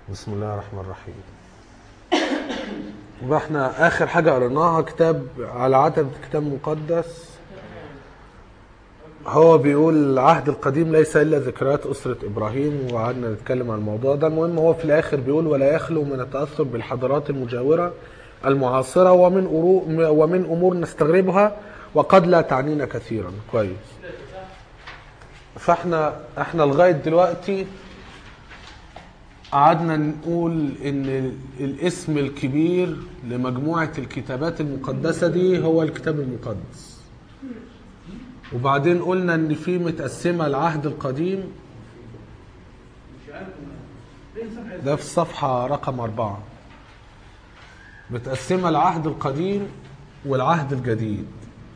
بسم الله الرحمن الرحيم يبقى احنا اخر حاجه قريناها كتاب على عتبة كتاب مقدس هو بيقول العهد القديم ليس الا ذكريات اسره ابراهيم وقعدنا نتكلم عن الموضوع ده المهم هو في الاخر بيقول ولا يخلو من التاثر بالحضارات المجاوره المعاصره ومن أرو- ومن امور نستغربها وقد لا تعنينا كثيرا كويس فاحنا احنا لغايه دلوقتي قعدنا نقول ان ال- الاسم الكبير لمجموعه الكتابات المقدسه دي هو الكتاب المقدس وبعدين قلنا ان في متقسمه العهد القديم ده في الصفحه رقم أربعة متقسمه العهد القديم والعهد الجديد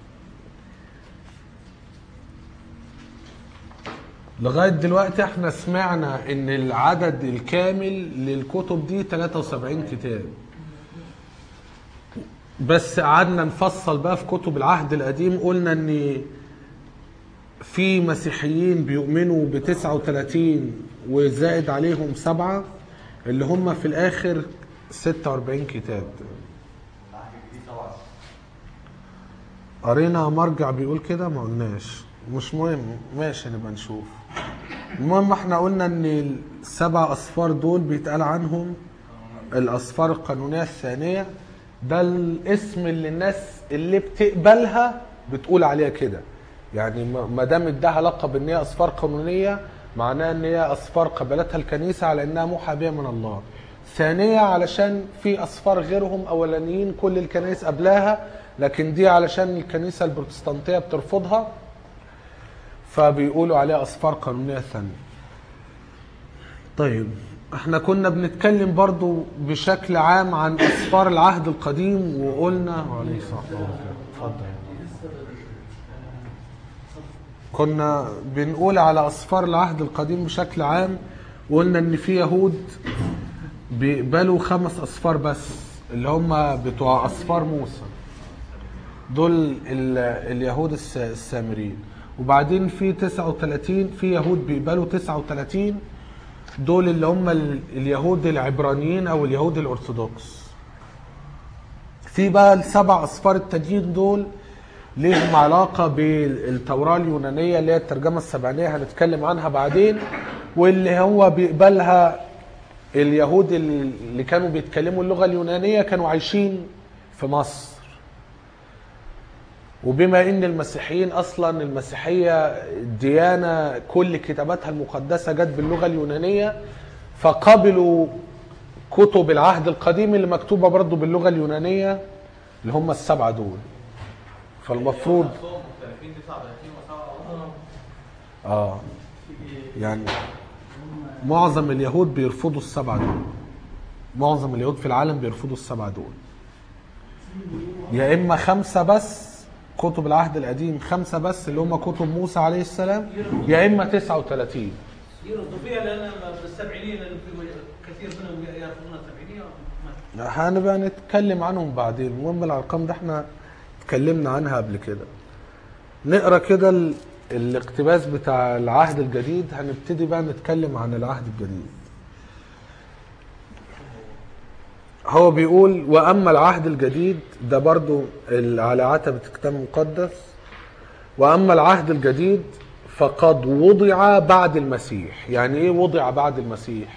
لغايه دلوقتي احنا سمعنا ان العدد الكامل للكتب دي 73 كتاب بس قعدنا نفصل بقى في كتب العهد القديم قلنا ان في مسيحيين بيؤمنوا ب 39 وزائد عليهم سبعة اللي هم في الاخر 46 كتاب قرينا مرجع بيقول كده ما قلناش مش مهم ماشي نبقى نشوف المهم احنا قلنا ان السبع اصفار دول بيتقال عنهم الاصفار القانونيه الثانيه ده الاسم اللي الناس اللي بتقبلها بتقول عليها كده يعني ما ما دام اداها لقب ان هي اصفار قانونيه معناه ان هي اصفار قبلتها الكنيسه على انها موحى بها من الله ثانية علشان في أصفار غيرهم أولانيين كل الكنائس قبلها لكن دي علشان الكنيسة البروتستانتية بترفضها فبيقولوا عليها أصفار قانونية ثانية طيب احنا كنا بنتكلم برضو بشكل عام عن أصفار العهد القديم وقلنا وعليه الصلاة والسلام. اتفضل كنا بنقول على أصفار العهد القديم بشكل عام وقلنا إن في يهود بيقبلوا خمس أصفار بس اللي هم بتوع أصفار موسى دول ال- اليهود الس- السامريين وبعدين في 39 في يهود بيقبلوا 39 دول اللي هم ال- اليهود العبرانيين او اليهود الارثوذكس في بقى السبع اصفار التانيين دول ليهم علاقة بالتوراة اليونانية اللي هي الترجمة السبعينية هنتكلم عنها بعدين واللي هو بيقبلها اليهود اللي كانوا بيتكلموا اللغة اليونانية كانوا عايشين في مصر وبما ان المسيحيين اصلا المسيحيه ديانه كل كتاباتها المقدسه جت باللغه اليونانيه فقبلوا كتب العهد القديم اللي مكتوبه برضه باللغه اليونانيه اللي هم السبعه دول فالمفروض مختلفين 39 و7 اه يعني معظم اليهود بيرفضوا السبعه دول معظم اليهود في العالم بيرفضوا السبعه دول يا اما خمسه بس كتب العهد القديم خمسه بس اللي هم كتب موسى عليه السلام يا اما 39 يردوا فيها لان السبعينيه لان في كثير منهم يرفضون السبعينيه ما- هنبقى نتكلم عنهم بعدين المهم الارقام ده احنا اتكلمنا عنها قبل كده نقرا كده ال... الاقتباس بتاع العهد الجديد هنبتدي بقى نتكلم عن العهد الجديد هو بيقول واما العهد الجديد ده برضو ال- على عتبة كتاب مقدس واما العهد الجديد فقد وضع بعد المسيح يعني ايه وضع بعد المسيح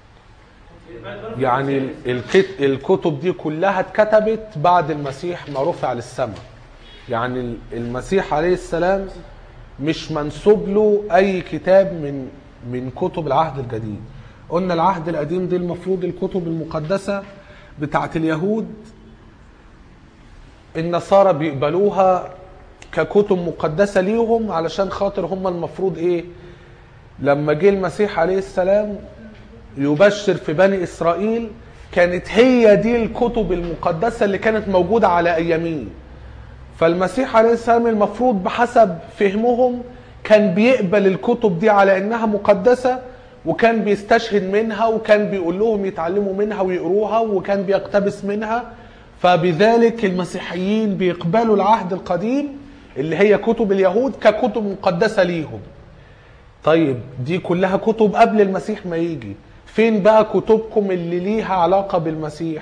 يعني ال- الكت- الكتب دي كلها اتكتبت بعد المسيح ما رفع للسماء يعني ال- المسيح عليه السلام مش منسوب له اي كتاب من من كتب العهد الجديد قلنا العهد القديم دي المفروض الكتب المقدسة بتاعت اليهود النصارى بيقبلوها ككتب مقدسة ليهم علشان خاطر هم المفروض ايه لما جه المسيح عليه السلام يبشر في بني اسرائيل كانت هي دي الكتب المقدسه اللي كانت موجوده على اياميه فالمسيح عليه السلام المفروض بحسب فهمهم كان بيقبل الكتب دي على انها مقدسه وكان بيستشهد منها وكان بيقول لهم يتعلموا منها ويقروها وكان بيقتبس منها فبذلك المسيحيين بيقبلوا العهد القديم اللي هي كتب اليهود ككتب مقدسه ليهم طيب دي كلها كتب قبل المسيح ما يجي فين بقى كتبكم اللي ليها علاقة بالمسيح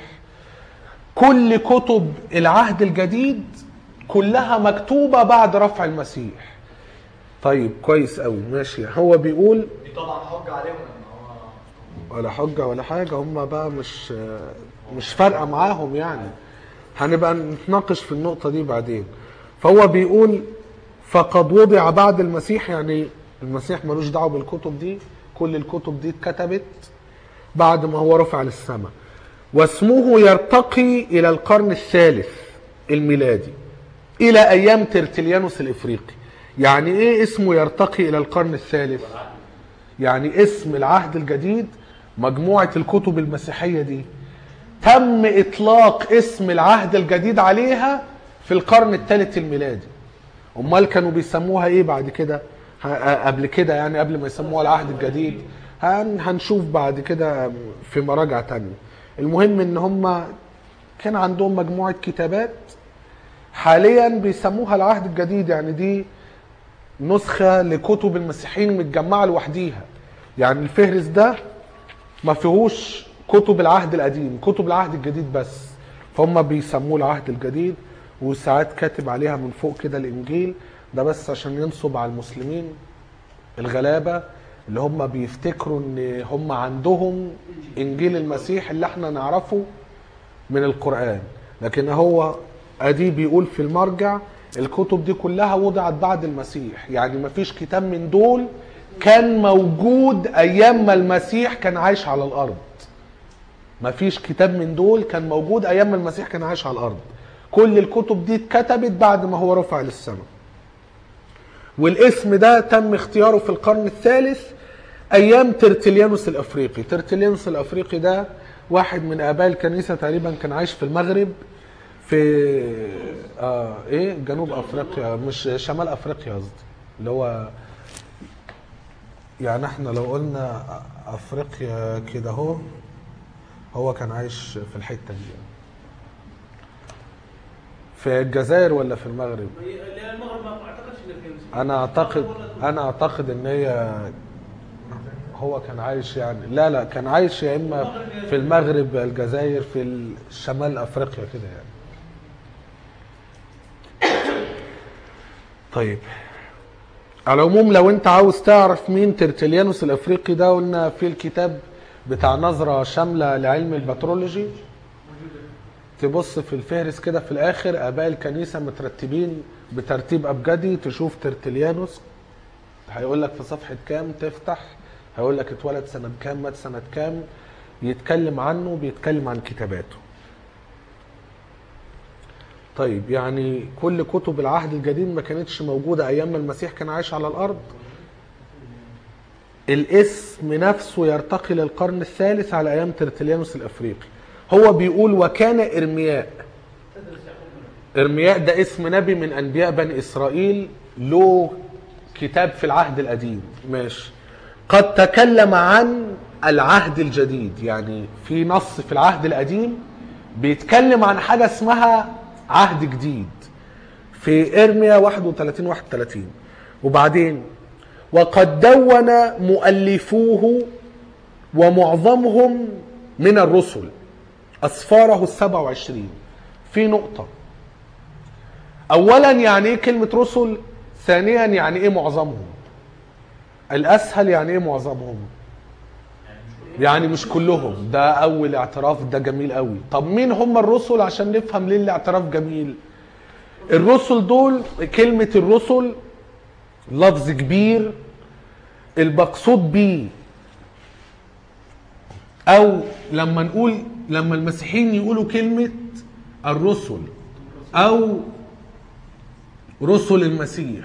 كل كتب العهد الجديد كلها مكتوبة بعد رفع المسيح طيب كويس قوي ماشي هو بيقول دي طبعا حجه عليهم ان هو ولا حجة ولا حاجة هم بقى مش مش فارقة معاهم يعني هنبقى نتناقش في النقطة دي بعدين فهو بيقول فقد وضع بعد المسيح يعني المسيح ملوش دعوة بالكتب دي كل الكتب دي اتكتبت بعد ما هو رفع للسماء واسمه يرتقي إلى القرن الثالث الميلادي إلى أيام ترتليانوس الإفريقي يعني إيه اسمه يرتقي إلى القرن الثالث يعني اسم العهد الجديد مجموعة الكتب المسيحية دي تم إطلاق اسم العهد الجديد عليها في القرن الثالث الميلادي أمال كانوا بيسموها إيه بعد كده ه- قبل كده يعني قبل ما يسموها العهد الجديد هن هنشوف بعد كده في مراجعة تانية المهم إن هم كان عندهم مجموعة كتابات حاليا بيسموها العهد الجديد يعني دي نسخة لكتب المسيحيين متجمعة لوحديها يعني الفهرس ده ما فيهوش كتب العهد القديم كتب العهد الجديد بس فهم بيسموه العهد الجديد وساعات كاتب عليها من فوق كده الانجيل ده بس عشان ينصب على المسلمين الغلابه اللي هم بيفتكروا ان هم عندهم انجيل المسيح اللي احنا نعرفه من القران لكن هو ادي بيقول في المرجع الكتب دي كلها وضعت بعد المسيح يعني ما فيش كتاب من دول كان موجود ايام ما المسيح كان عايش على الارض ما فيش كتاب من دول كان موجود ايام ما المسيح كان عايش على الارض كل الكتب دي اتكتبت بعد ما هو رفع للسماء والاسم ده تم اختياره في القرن الثالث ايام ترتليانوس الافريقي ترتليانوس الافريقي ده واحد من اباء الكنيسه تقريبا كان عايش في المغرب في آه ايه جنوب افريقيا مش شمال افريقيا قصدي اللي هو يعني احنا لو قلنا افريقيا كده اهو هو كان عايش في الحته دي في الجزائر ولا في المغرب لان المغرب ما اعتقدش ان فيها مسلمين انا اعتقد انا اعتقد ان هي هو كان عايش يعني لا لا كان عايش يا اما في المغرب الجزائر في شمال افريقيا كده يعني طيب على العموم لو انت عاوز تعرف مين ترتليانوس الافريقي ده قلنا في الكتاب بتاع نظرة شاملة لعلم البترولوجي تبص في الفهرس كده في الاخر اباء الكنيسة مترتبين بترتيب ابجدي تشوف ترتليانوس هيقول لك في صفحة كام تفتح هيقول لك اتولد سنة كام مات سنة كام يتكلم عنه بيتكلم عن كتاباته طيب يعني كل كتب العهد الجديد ما كانتش موجودة أيام ما المسيح كان عايش على الأرض الاسم نفسه يرتقي للقرن الثالث على أيام ترتليانوس الأفريقي هو بيقول وكان إرمياء إرمياء ده اسم نبي من أنبياء بني إسرائيل له كتاب في العهد القديم ماشي قد تكلم عن العهد الجديد يعني في نص في العهد القديم بيتكلم عن حاجة اسمها عهد جديد في إرميا 31 31 وبعدين وقد دون مؤلفوه ومعظمهم من الرسل أسفاره السبع وعشرين في نقطة أولا يعني إيه كلمة رسل ثانيا يعني إيه معظمهم الأسهل يعني إيه معظمهم يعني مش كلهم ده أول اعتراف ده جميل قوي طب مين هم الرسل عشان نفهم ليه الاعتراف جميل الرسل دول كلمة الرسل لفظ كبير المقصود بيه او لما نقول لما المسيحيين يقولوا كلمة الرسل او رسل المسيح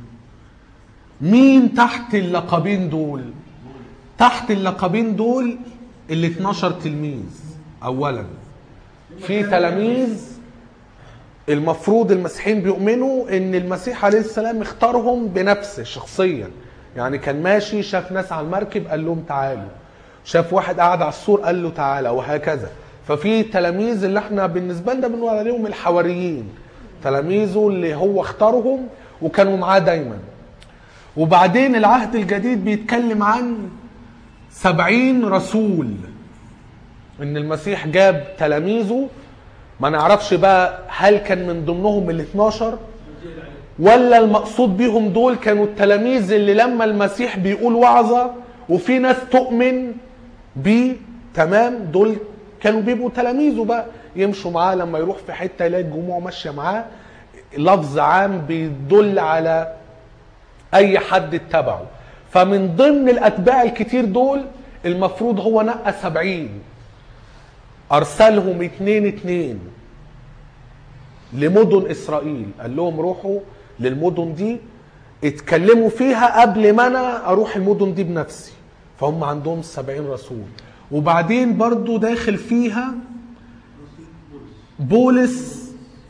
مين تحت اللقبين دول تحت اللقبين دول ال 12 تلميذ اولا في تلاميذ المفروض المسيحيين بيؤمنوا ان المسيح عليه السلام اختارهم بنفسه شخصيا يعني كان ماشي شاف ناس على المركب قال لهم تعالوا شاف واحد قاعد على السور قال له تعالى وهكذا ففي تلاميذ اللي احنا بالنسبه لنا بنقول عليهم الحواريين تلاميذه اللي هو اختارهم وكانوا معاه دايما وبعدين العهد الجديد بيتكلم عن سبعين رسول ان المسيح جاب تلاميذه ما نعرفش بقى هل كان من ضمنهم ال 12 ولا المقصود بيهم دول كانوا التلاميذ اللي لما المسيح بيقول وعظة وفي ناس تؤمن بيه تمام دول كانوا بيبقوا تلاميذه بقى يمشوا معاه لما يروح في حتة يلاقي الجموع ماشية معاه لفظ عام بيدل على اي حد اتبعه فمن ضمن الاتباع الكتير دول المفروض هو نقى سبعين ارسلهم اتنين اتنين لمدن اسرائيل قال لهم روحوا للمدن دي اتكلموا فيها قبل ما انا اروح المدن دي بنفسي فهم عندهم سبعين رسول وبعدين برضو داخل فيها بولس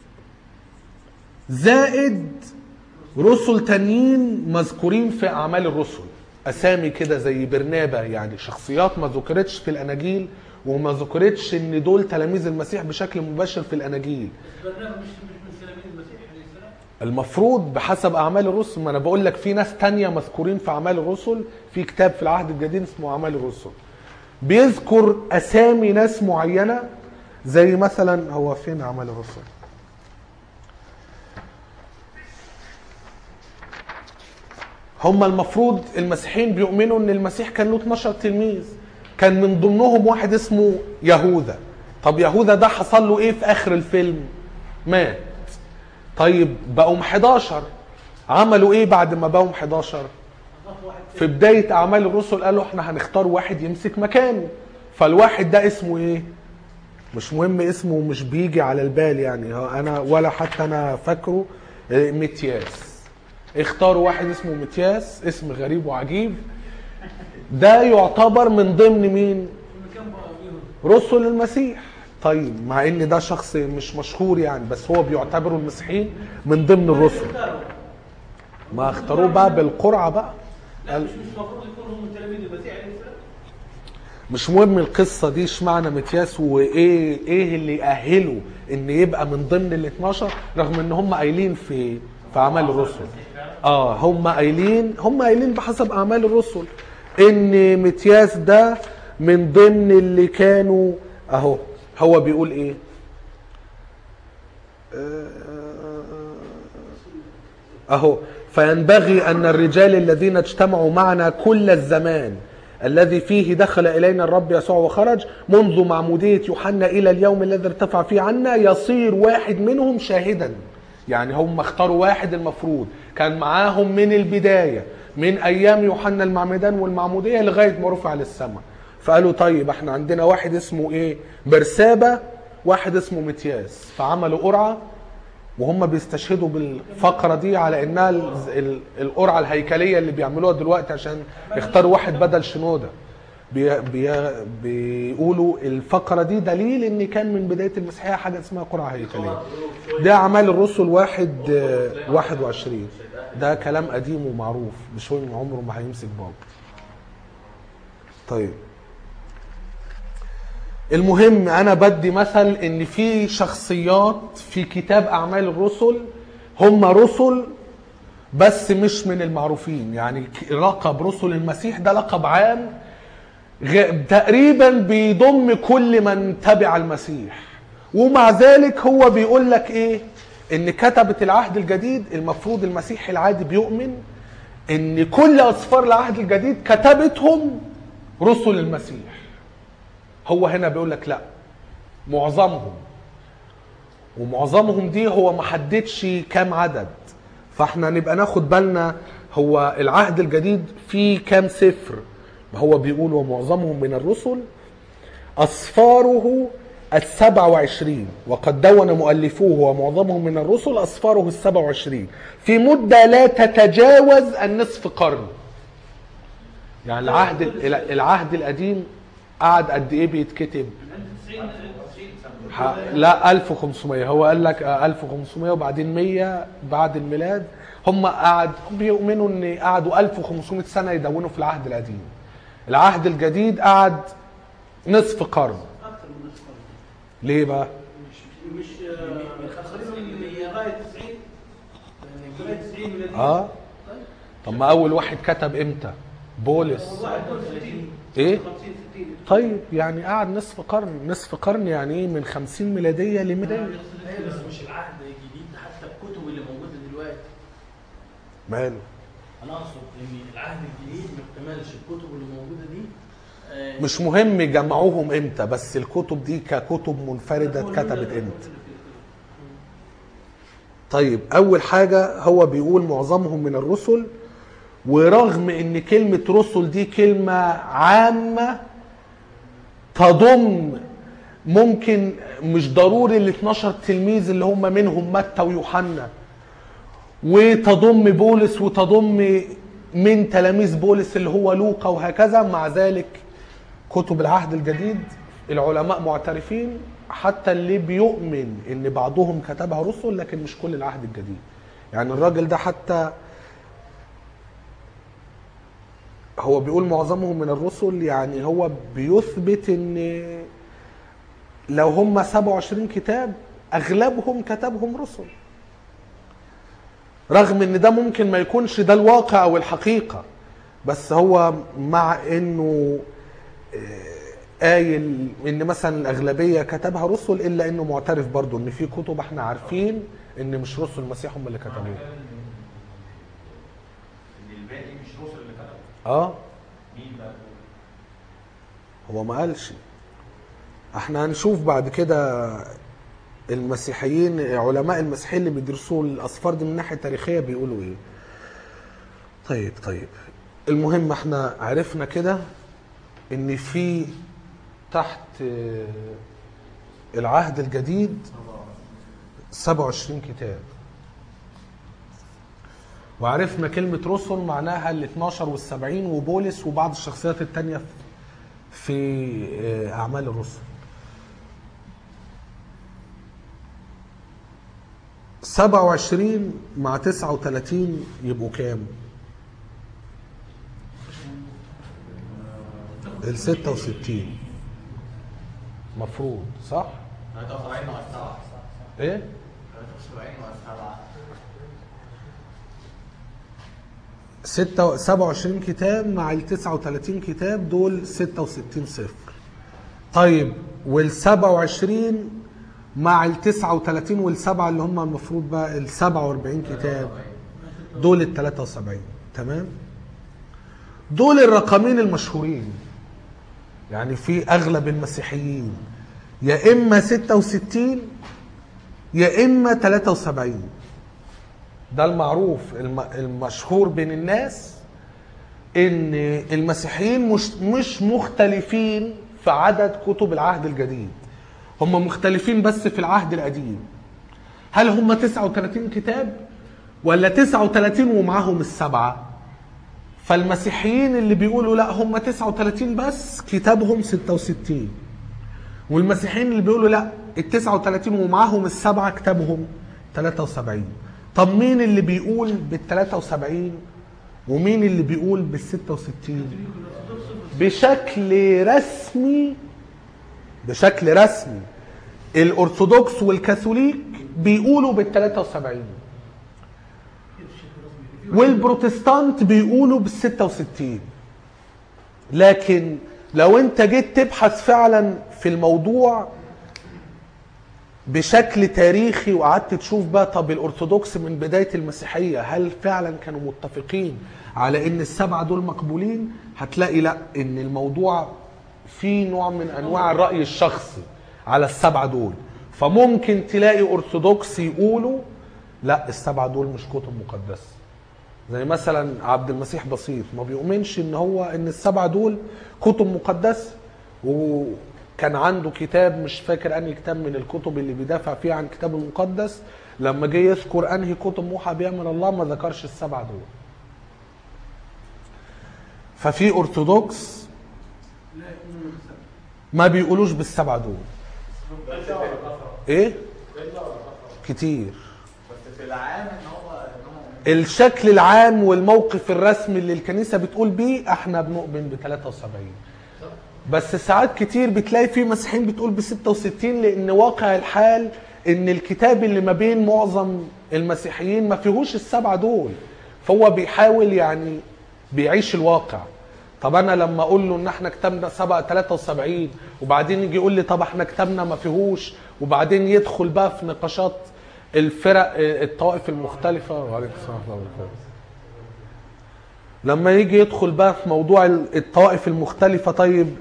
زائد رسل تانيين مذكورين في اعمال الرسل اسامي كده زي برنابا يعني شخصيات ما ذكرتش في الاناجيل وما ذكرتش ان دول تلاميذ المسيح بشكل مباشر في الاناجيل برنامج مش مش من تلاميذ المسيح عليه السلام المفروض بحسب اعمال الرسل ما انا بقول لك في ناس تانية مذكورين في اعمال الرسل في كتاب في العهد الجديد اسمه اعمال الرسل بيذكر اسامي ناس معينه زي مثلا هو فين اعمال الرسل هم المفروض المسيحيين بيؤمنوا ان المسيح كان له 12 تلميذ كان من ضمنهم واحد اسمه يهوذا طب يهوذا ده حصل له ايه في اخر الفيلم مات طيب بقوا 11 عملوا ايه بعد ما بقوا 11 اضاف واحد في بداية أعمال الرسل قالوا احنا هنختار واحد يمسك مكانه فالواحد ده اسمه ايه؟ مش مهم اسمه مش بيجي على البال يعني هو انا ولا حتى انا فاكره اه، متياس اختاروا واحد اسمه متياس اسم غريب وعجيب ده يعتبر من ضمن مين؟ في مكان بقى بيهم رسل المسيح طيب مع ان ده شخص مش مشهور يعني بس هو بيعتبروا المسيحيين من ضمن الرسل اختاروا ما اختاروه بقى بالقرعه بقى لا مش مش المفروض يكونوا من تلاميذ المسيح عليه السلام مش مهم القصه دي اشمعنى متياس وايه ايه اللي يأهله ان يبقى من ضمن ال 12 رغم ان هم قايلين في في اعمال الرسل اه هم قايلين هم قايلين بحسب اعمال الرسل ان متياس ده من ضمن اللي كانوا اهو هو بيقول ايه اهو فينبغي ان الرجال الذين اجتمعوا معنا كل الزمان الذي فيه دخل الينا الرب يسوع وخرج منذ معموديه يوحنا الى اليوم الذي ارتفع فيه عنا يصير واحد منهم شاهدا يعني هم اختاروا واحد المفروض كان معاهم من البدايه من ايام يوحنا المعمدان والمعموديه لغايه ما رفع للسماء فقالوا طيب احنا عندنا واحد اسمه ايه برسابه واحد اسمه متياس فعملوا قرعه وهم بيستشهدوا بالفقره دي على انها ال- ال- القرعه الهيكليه اللي بيعملوها دلوقتي عشان يختاروا واحد بدل شنوده بي بي بيقولوا الفقره دي دليل ان كان من بدايه المسيحيه حاجه اسمها قرعه هيكليه ده اعمال الرسل واحد آه، واحد وعشرين ده كلام قديم ومعروف مش هو عمره ما هيمسك باب طيب المهم انا بدي مثل ان في شخصيات في كتاب اعمال الرسل هم رسل بس مش من المعروفين يعني ك- لقب رسل المسيح ده لقب عام غ- تقريبا بيضم كل من تبع المسيح ومع ذلك هو بيقول لك ايه ان كتبة العهد الجديد المفروض المسيح العادي بيؤمن ان كل اسفار العهد الجديد كتبتهم رسل المسيح هو هنا بيقول لك لا معظمهم ومعظمهم دي هو ما حددش كام عدد فاحنا نبقى ناخد بالنا هو العهد الجديد فيه كام سفر ما هو بيقول ومعظمهم من الرسل أصفاره السبع وعشرين وقد دون مؤلفوه ومعظمهم من الرسل أصفاره السبع وعشرين في مدة لا تتجاوز النصف قرن يعني العهد العهد القديم قعد قد ايه بيتكتب عند 90 90 ح- لا 1500 هو قال لك آه، 1500 وبعدين 100 بعد الميلاد هم قعد بيؤمنوا ان قعدوا 1500 سنه يدونوا في العهد القديم العهد الجديد قعد نصف قرن اكثر من نصف قرن ليه بقى مش مش آه، تقريبا لغايه 90 لغايه 90 ميلاديه اه طيب طب ما اول واحد كتب امتى بولس واحد دول 60 ايه 50 60 طيب يعني قعد نصف قرن نصف قرن يعني ايه من 50 ميلاديه ل 200 ايوه بس مش العهد الجديد ده حتى الكتب اللي موجوده دلوقتي ماله انا اقصد ان العهد الجديد ما اكتملش الكتب اللي موجوده دي آه، مش مهم جمعوهم امتى بس الكتب دي ككتب منفرده اتكتبت امتى طيب اول حاجه هو بيقول معظمهم من الرسل ورغم ان كلمه رسل دي كلمه عامه تضم ممكن مش ضروري ال 12 تلميذ اللي هم منهم متى ويوحنا وتضم بولس وتضم من تلاميذ بولس اللي هو لوقا وهكذا مع ذلك كتب العهد الجديد العلماء معترفين حتى اللي بيؤمن ان بعضهم كتبها رسل لكن مش كل العهد الجديد يعني الراجل ده حتى هو بيقول معظمهم من الرسل يعني هو بيثبت ان لو هم 27 كتاب اغلبهم كتبهم رسل رغم ان ده ممكن ما يكونش ده الواقع او الحقيقه بس هو مع انه قايل ان مثلا الاغلبيه كتبها رسل الا انه معترف برضه ان في كتب احنا عارفين ان مش رسل المسيح هم اللي كتبوها ان الباقي مش رسل اللي كتبوا اه مين بقى هو ما قالش احنا هنشوف بعد كده المسيحيين علماء المسيحيين اللي بيدرسوا الاسفار دي من الناحيه التاريخيه بيقولوا ايه طيب طيب المهم احنا عرفنا كده ان في تحت آه، العهد الجديد 27 كتاب وعرفنا كلمة رسل معناها ال 12 وال 70 وبولس وبعض الشخصيات التانية في- في آه، أعمال الرسل. 27 مع 39 يبقوا كام؟ ال 66 مفروض صح؟ 73 ناقص 7 ايه؟ 73 ناقص 7 ستة 27 كتاب مع ال 39 كتاب دول 66 صفر. طيب وال 27 مع ال 39 والسبعة اللي هم المفروض بقى ال 47 كتاب دول ال 73 تمام؟ دول الرقمين المشهورين يعني في اغلب المسيحيين يا اما 66 يا اما 73 ده المعروف الم- المشهور بين الناس ان المسيحيين مش مش مختلفين في عدد كتب العهد الجديد هم مختلفين بس في العهد القديم هل هم 39 كتاب ولا 39 ومعاهم السبعه فالمسيحيين اللي بيقولوا لا هم 39 بس كتابهم 66 والمسيحيين اللي بيقولوا لا ال 39 ومعاهم السبعه كتابهم 73 طب مين اللي بيقول بال 73 ومين اللي بيقول بال 66 بشكل رسمي بشكل رسمي الارثوذكس والكاثوليك بيقولوا بال 73 والبروتستانت بيقولوا بال 66 لكن لو انت جيت تبحث فعلا في الموضوع بشكل تاريخي وقعدت تشوف بقى طب الارثوذكس من بدايه المسيحيه هل فعلا كانوا متفقين على ان السبعه دول مقبولين هتلاقي لا ان الموضوع في نوع من انواع الراي الشخصي على السبعه دول فممكن تلاقي ارثوذكس يقولوا لا السبعه دول مش كتب مقدسه زي مثلا عبد المسيح بسيط ما بيؤمنش ان هو ان السبعه دول كتب مقدسه وكان عنده كتاب مش فاكر انهي كتاب من الكتب اللي بيدافع فيها عن الكتاب المقدس لما جه يذكر انهي كتب موحى بها من الله ما ذكرش السبعه دول ففي ارثوذكس لا يؤمنون بالسبب ما بيقولوش بالسبعه دول ايه كتير بس في العام ان هو ان هو الشكل العام والموقف الرسمي اللي الكنيسه بتقول بيه احنا بنؤمن ب 73 بس ساعات كتير بتلاقي في مسيحيين بتقول ب 66 لان واقع الحال ان الكتاب اللي ما بين معظم المسيحيين ما فيهوش السبعه دول فهو بيحاول يعني بيعيش الواقع طب انا لما اقول له ان احنا كتبنا سبق 73 وبعدين يجي يقول لي طب احنا كتبنا ما فيهوش وبعدين يدخل بقى في نقاشات الفرق الطوائف المختلفه وعليكم السلام ورحمه الله وبركاته لما يجي يدخل بقى في موضوع الطوائف المختلفه طيب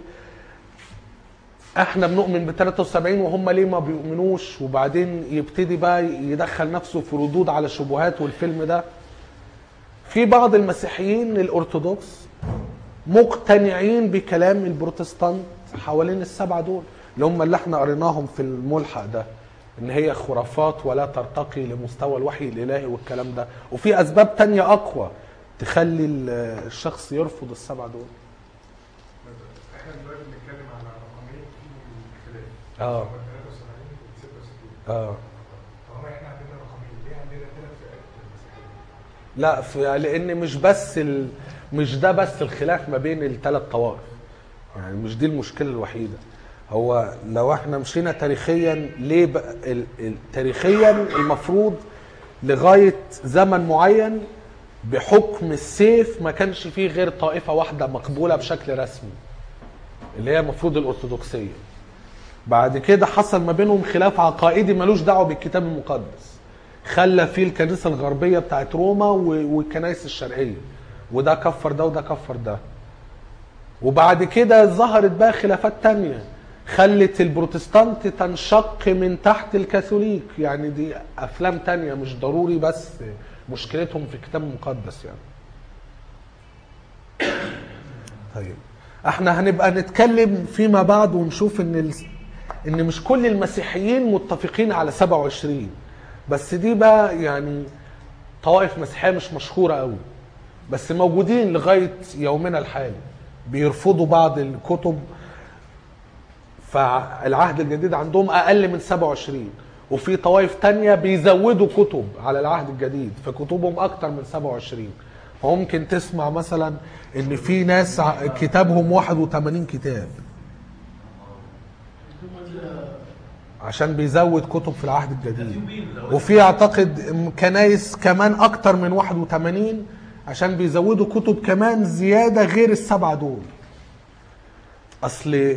احنا بنؤمن ب 73 وهم ليه ما بيؤمنوش وبعدين يبتدي بقى يدخل نفسه في ردود على شبهات والفيلم ده في بعض المسيحيين الارثوذكس مقتنعين بكلام البروتستانت حوالين السبعه دول اللي هم اللي احنا قريناهم في الملحق ده ان هي خرافات ولا ترتقي لمستوى الوحي الالهي والكلام ده وفي اسباب تانية اقوى تخلي الشخص يرفض السبعه دول احنا دلوقتي بنتكلم على رقمين في الخلاف اه 73 و 66 اه طالما احنا عندنا رقمين ليه عندنا ثلاث فئات المسيحيين؟ لا في لان مش بس ال... مش ده بس الخلاف ما بين الثلاث طوائف يعني مش دي المشكله الوحيده هو لو احنا مشينا تاريخيا ليه بقى ال... ال... تاريخيا المفروض لغايه زمن معين بحكم السيف ما كانش فيه غير طائفه واحده مقبوله بشكل رسمي اللي هي المفروض الارثوذكسيه بعد كده حصل ما بينهم خلاف عقائدي ملوش دعوه بالكتاب المقدس خلى فيه الكنيسه الغربيه بتاعت روما و- والكنائس الشرقيه وده كفر ده وده كفر ده وبعد كده ظهرت بقى خلافات تانية خلت البروتستانت تنشق من تحت الكاثوليك يعني دي افلام تانية مش ضروري بس مشكلتهم في الكتاب المقدس يعني طيب احنا هنبقى نتكلم فيما بعد ونشوف ان ال... ان مش كل المسيحيين متفقين على 27 بس دي بقى يعني طوائف مسيحيه مش مشهوره قوي بس موجودين لغايه يومنا الحالي بيرفضوا بعض الكتب فالعهد الجديد عندهم اقل من 27 وفي طوائف تانية بيزودوا كتب على العهد الجديد فكتبهم اكتر من 27 فممكن تسمع مثلا ان في ناس ع- كتابهم 81 كتاب عشان بيزود كتب في العهد الجديد وفي اعتقد كنايس كمان اكتر من 81 عشان بيزودوا كتب كمان زياده غير السبعه دول اصل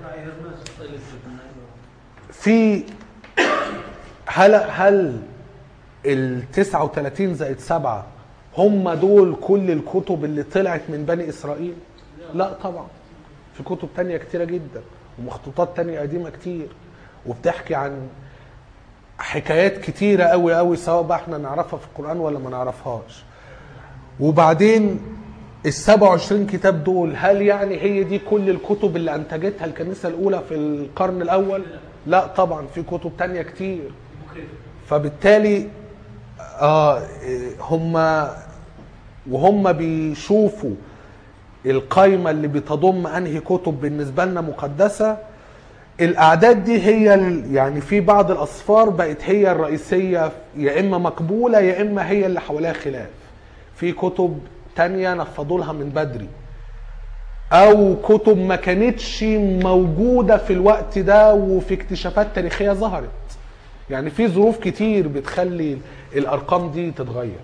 في هل هل ال 39 زائد 7 هم دول كل الكتب اللي طلعت من بني اسرائيل؟ لا طبعا في كتب تانية كتيرة جدا ومخطوطات تانية قديمة كتير وبتحكي عن حكايات كتيرة قوي قوي سواء بقى احنا نعرفها في القرآن ولا ما نعرفهاش وبعدين ال 27 كتاب دول هل يعني هي دي كل الكتب اللي انتجتها الكنيسة الأولى في القرن الأول؟ لا طبعا في كتب تانية كتير فبالتالي آه هم وهم بيشوفوا القايمة اللي بتضم أنهي كتب بالنسبة لنا مقدسة الأعداد دي هي ال- يعني في بعض الأصفار بقت هي الرئيسية يا إما مقبولة يا إما هي اللي حواليها خلاف في كتب تانية نفضوا لها من بدري أو كتب ما كانتش موجودة في الوقت ده وفي اكتشافات تاريخية ظهرت يعني في ظروف كتير بتخلي الأرقام دي تتغير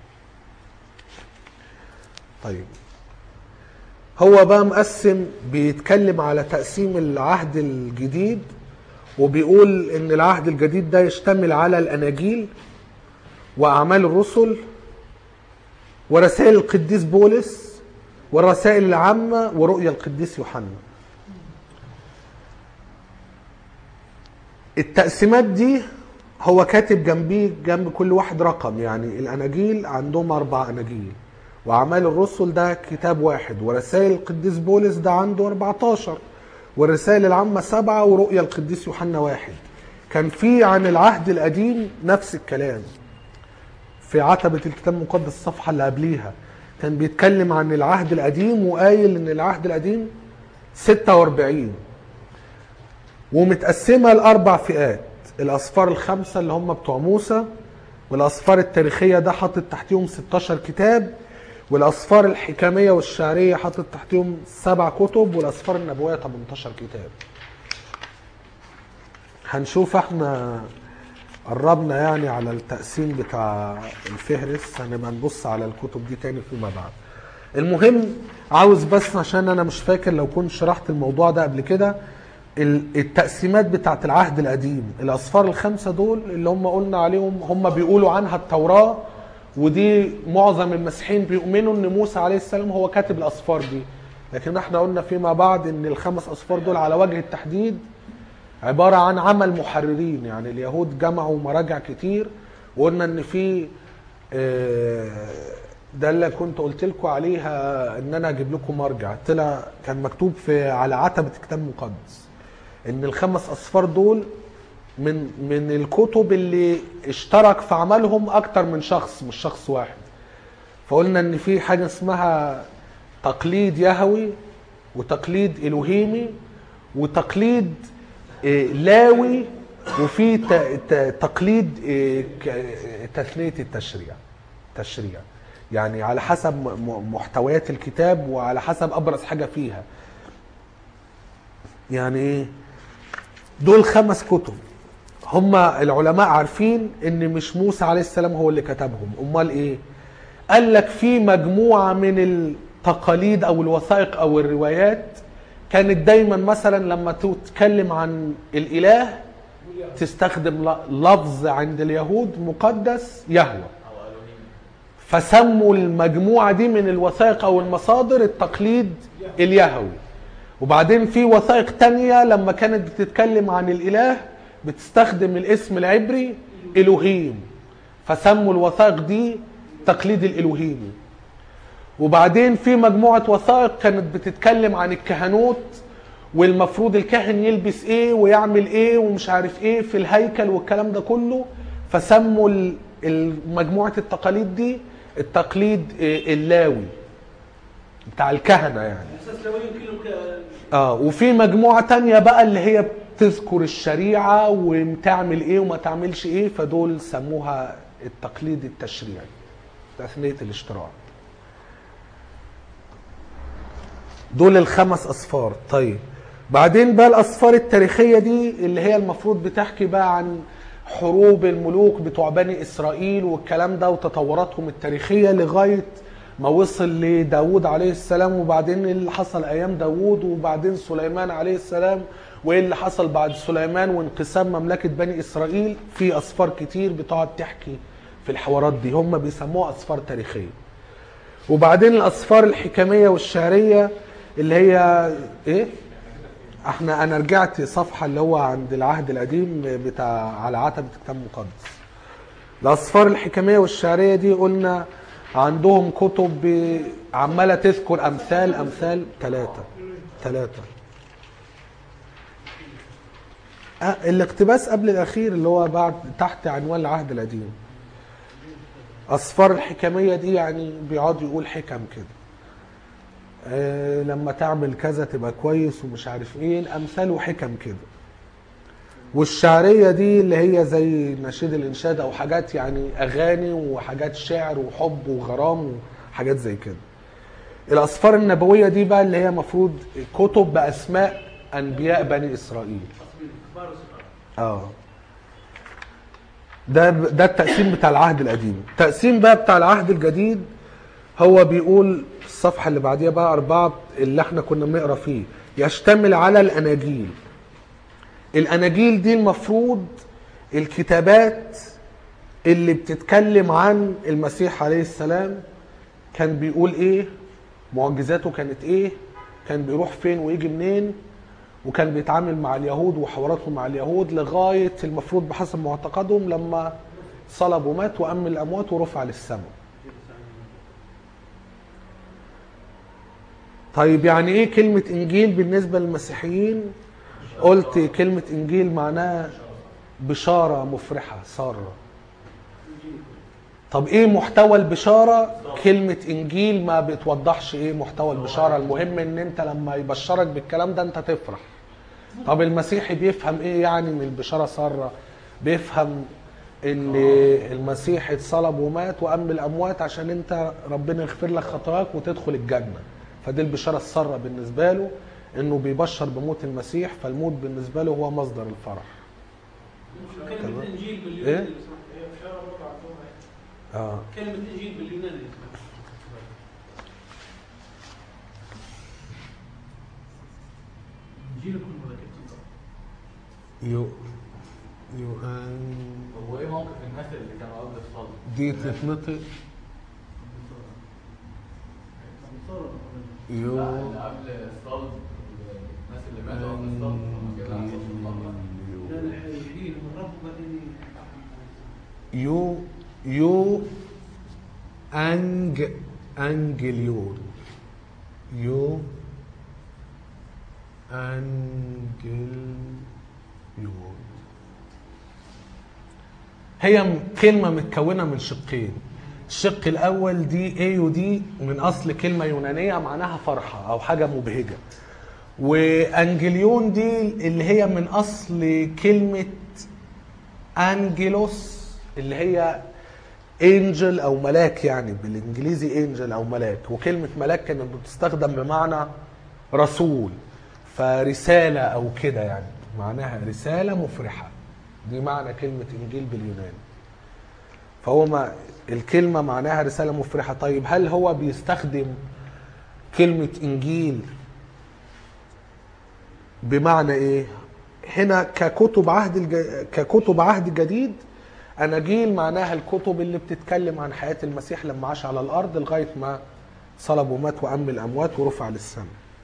طيب هو بقى مقسم بيتكلم على تقسيم العهد الجديد وبيقول ان العهد الجديد ده يشتمل على الاناجيل واعمال الرسل ورسائل القديس بولس والرسائل العامه ورؤيا القديس يوحنا التقسيمات دي هو كاتب جنبيه جنب كل واحد رقم يعني الاناجيل عندهم اربع اناجيل واعمال الرسل ده كتاب واحد ورسائل القديس بولس ده عنده 14 والرسائل العامة سبعة ورؤيا القديس يوحنا واحد كان في عن العهد القديم نفس الكلام في عتبة الكتاب المقدس الصفحة اللي قبليها كان بيتكلم عن العهد القديم وقايل ان العهد القديم 46 ومتقسمة لأربع فئات الأصفار الخمسة اللي هم بتوع موسى والأصفار التاريخية ده حاطط تحتيهم 16 كتاب والأصفار الحكامية والشعرية حاطط تحتيهم سبع كتب والأصفار النبوية 18 كتاب هنشوف احنا قربنا يعني على التقسيم بتاع الفهرس هنبقى نبص على الكتب دي تاني فيما بعد المهم عاوز بس عشان انا مش فاكر لو كنت شرحت الموضوع ده قبل كده ال- التقسيمات بتاعت العهد القديم الاصفار الخمسه دول اللي هم قلنا عليهم هم بيقولوا عنها التوراه ودي معظم المسيحيين بيؤمنوا ان موسى عليه السلام هو كاتب الاصفار دي لكن احنا قلنا فيما بعد ان الخمس اصفار دول على وجه التحديد عباره عن عمل محررين يعني اليهود جمعوا مراجع كتير وقلنا ان في آه، ده اللي كنت قلت لكم عليها ان انا اجيب لكم مرجع طلع كان مكتوب في على عتبه كتاب مقدس ان الخمس اصفار دول من من الكتب اللي اشترك في عملهم اكتر من شخص مش شخص واحد فقلنا ان في حاجه اسمها تقليد يهوي وتقليد الوهيمي وتقليد آه، لاوي وفي ت- ت- تقليد آه، ك- تثنيه التشريع تشريع يعني على حسب م- م- محتويات الكتاب وعلى حسب ابرز حاجه فيها يعني ايه دول خمس كتب هم العلماء عارفين ان مش موسى عليه السلام هو اللي كتبهم امال ايه قال لك في مجموعه من التقاليد او الوثائق او الروايات كانت دايما مثلا لما تتكلم عن الاله تستخدم ل- لفظ عند اليهود مقدس يهوه فسموا المجموعه دي من الوثائق او المصادر التقليد اليهوي وبعدين في وثائق تانية لما كانت بتتكلم عن الاله بتستخدم الاسم العبري الوهيم فسموا الوثائق دي تقليد الالوهيمي وبعدين في مجموعة وثائق كانت بتتكلم عن الكهنوت والمفروض الكاهن يلبس ايه ويعمل ايه ومش عارف ايه في الهيكل والكلام ده كله فسموا ال- ال- مجموعة التقاليد دي التقليد إيه، اللاوي بتاع الكهنة يعني اساس لو يمكن لك اه وفي مجموعة تانية بقى اللي هي بتذكر الشريعة وتعمل ايه وما تعملش ايه فدول سموها التقليد التشريعي تثنية الاشتراع دول الخمس اصفار طيب بعدين بقى الاصفار التاريخية دي اللي هي المفروض بتحكي بقى عن حروب الملوك بتوع بني اسرائيل والكلام ده وتطوراتهم التاريخية لغاية ما وصل لداود عليه السلام وبعدين إيه اللي حصل ايام داود وبعدين سليمان عليه السلام وايه اللي حصل بعد سليمان وانقسام مملكة بني اسرائيل في اصفار كتير بتقعد تحكي في الحوارات دي هم بيسموها اصفار تاريخية وبعدين الاصفار الحكمية والشعرية اللي هي ايه احنا انا رجعت صفحة اللي هو عند العهد القديم بتاع على عتبة كتاب مقدس الأصفار الحكمية والشعرية دي قلنا عندهم كتب ب- عمالة تذكر أمثال أمثال ثلاثة ثلاثة آه الاقتباس قبل الأخير اللي هو بعد تحت عنوان العهد القديم أصفار الحكمية دي يعني بيقعد يقول حكم كده آه لما تعمل كذا تبقى كويس ومش عارف ايه الأمثال وحكم كده والشعريه دي اللي هي زي نشيد الانشاد او حاجات يعني اغاني وحاجات شعر وحب وغرام وحاجات زي كده الاسفار النبويه دي بقى اللي هي مفروض كتب باسماء انبياء بني اسرائيل اخبار الصحابه اه ده ده التقسيم بتاع العهد القديم التقسيم بقى بتاع العهد الجديد هو بيقول في الصفحه اللي بعديها بقى اربعه اللي احنا كنا بنقرا فيه يشتمل على الاناجيل الاناجيل دي المفروض الكتابات اللي بتتكلم عن المسيح عليه السلام كان بيقول ايه معجزاته كانت ايه كان بيروح فين ويجي منين وكان بيتعامل مع اليهود وحواراتهم مع اليهود لغايه المفروض بحسب معتقدهم لما صلب ومات وأم الأموات ورفع للسماء طيب يعني ايه كلمة انجيل بالنسبة للمسيحيين قلت كلمة انجيل معناها بشارة مفرحة سارة طب ايه محتوى البشارة كلمة انجيل ما بتوضحش ايه محتوى البشارة المهم ان انت لما يبشرك بالكلام ده انت تفرح طب المسيحي بيفهم ايه يعني من البشارة سارة بيفهم ان المسيح اتصلب ومات وام الاموات عشان انت ربنا يغفر لك خطاياك وتدخل الجنة فدي البشارة السارة بالنسبة له انه بيبشر بموت المسيح فالموت بالنسبة له هو مصدر الفرح كلمة انجيل باليوناني إيه؟ اه كلمة انجيل باليوناني الانجيل يكون مذاكرتين يو يو ان هو ايه موقف الناس اللي كانوا قبل الصلب؟ دي تتنطق يو لا اللي قبل الصلب الناس اللي ماتوا قبل الصلب هم كده على وش الصلب. لا لا يحييهم الرب بعدين يو يو انج انجليون يو انجليون هي م- كلمة متكونة من شقين الشق الأول دي اي ودي من أصل كلمة يونانية معناها فرحة أو حاجة مبهجة وأنجليون دي اللي هي من أصل كلمة انجلوس اللي هي انجل او ملاك يعني بالانجليزي انجل او ملاك وكلمه ملاك كانت بتستخدم بمعنى رسول فرساله او كده يعني معناها رساله مفرحه دي معنى كلمه انجيل باليوناني فهو ما الكلمه معناها رساله مفرحه طيب هل هو بيستخدم كلمه انجيل بمعنى ايه هنا ككتب عهد الج... ككتب عهد جديد اناجيل معناها الكتب اللي بتتكلم عن حياه المسيح لما عاش على الارض لغايه ما صلب ومات وام الاموات ورفع للسماء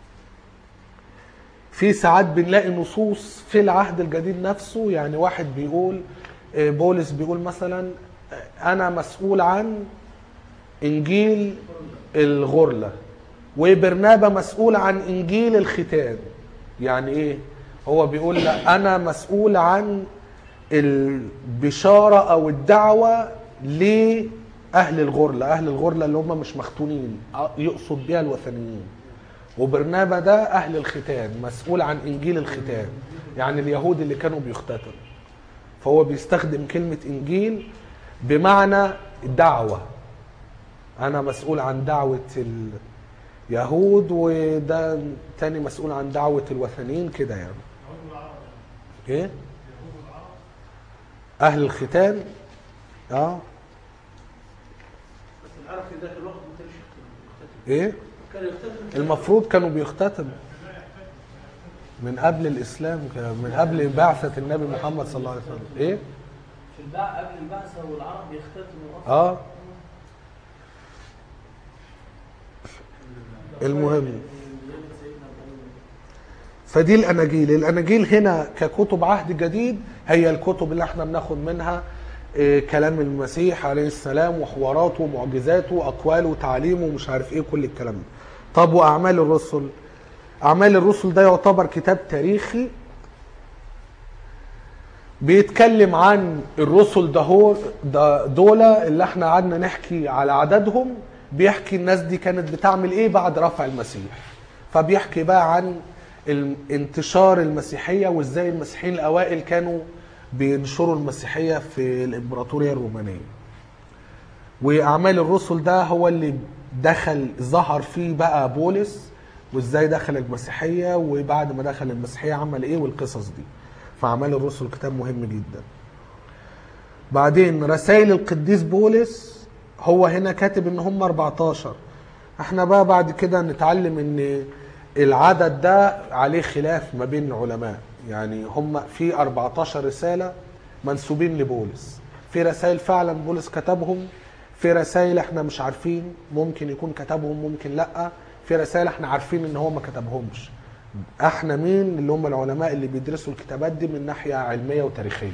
في ساعات بنلاقي نصوص في العهد الجديد نفسه يعني واحد بيقول آه، بولس بيقول مثلا آه، انا مسؤول عن انجيل الغرله وبرنابا مسؤول عن انجيل الختان يعني ايه هو بيقول لا انا مسؤول عن البشاره او الدعوه لاهل الغرله اهل الغرله اللي هم مش مختونين يقصد بيها الوثنيين وبرنابا ده اهل الختان مسؤول عن انجيل الختان يعني اليهود اللي كانوا بيختتنوا فهو بيستخدم كلمه انجيل بمعنى دعوه انا مسؤول عن دعوه اليهود وده تاني مسؤول عن دعوه الوثنيين كده يعني ايه اهل الختان اه بس العرب في ذاك الوقت ما كانش يختتم ايه كان يختتم المفروض كانوا بيختتموا من قبل الاسلام من قبل بعثه النبي محمد صلى الله عليه وسلم ايه في الباع قبل البعثه والعرب يختتموا اصلا اه المهم فدي الاناجيل الاناجيل هنا ككتب عهد جديد هي الكتب اللي احنا بناخد منها آه، كلام المسيح عليه السلام وحواراته ومعجزاته واقواله وتعليمه ومش عارف ايه كل الكلام ده طب واعمال الرسل اعمال الرسل ده يعتبر كتاب تاريخي بيتكلم عن الرسل ده هو ده دول اللي احنا قعدنا نحكي على عددهم بيحكي الناس دي كانت بتعمل ايه بعد رفع المسيح فبيحكي بقى عن ال- انتشار المسيحية وازاي المسيحيين الاوائل كانوا بينشروا المسيحية في الامبراطورية الرومانية واعمال الرسل ده هو اللي دخل ظهر فيه بقى بولس وازاي دخل المسيحيه وبعد ما دخل المسيحيه عمل ايه والقصص دي فاعمال الرسل كتاب مهم جدا بعدين رسائل القديس بولس هو هنا كاتب ان هم 14 احنا بقى بعد كده نتعلم ان العدد ده عليه خلاف ما بين العلماء يعني هم في 14 رسالة منسوبين لبولس في رسائل فعلا بولس كتبهم في رسائل احنا مش عارفين ممكن يكون كتبهم ممكن لا في رسائل احنا عارفين ان هو ما كتبهمش احنا مين اللي هم العلماء اللي بيدرسوا الكتابات دي من ناحية علمية وتاريخية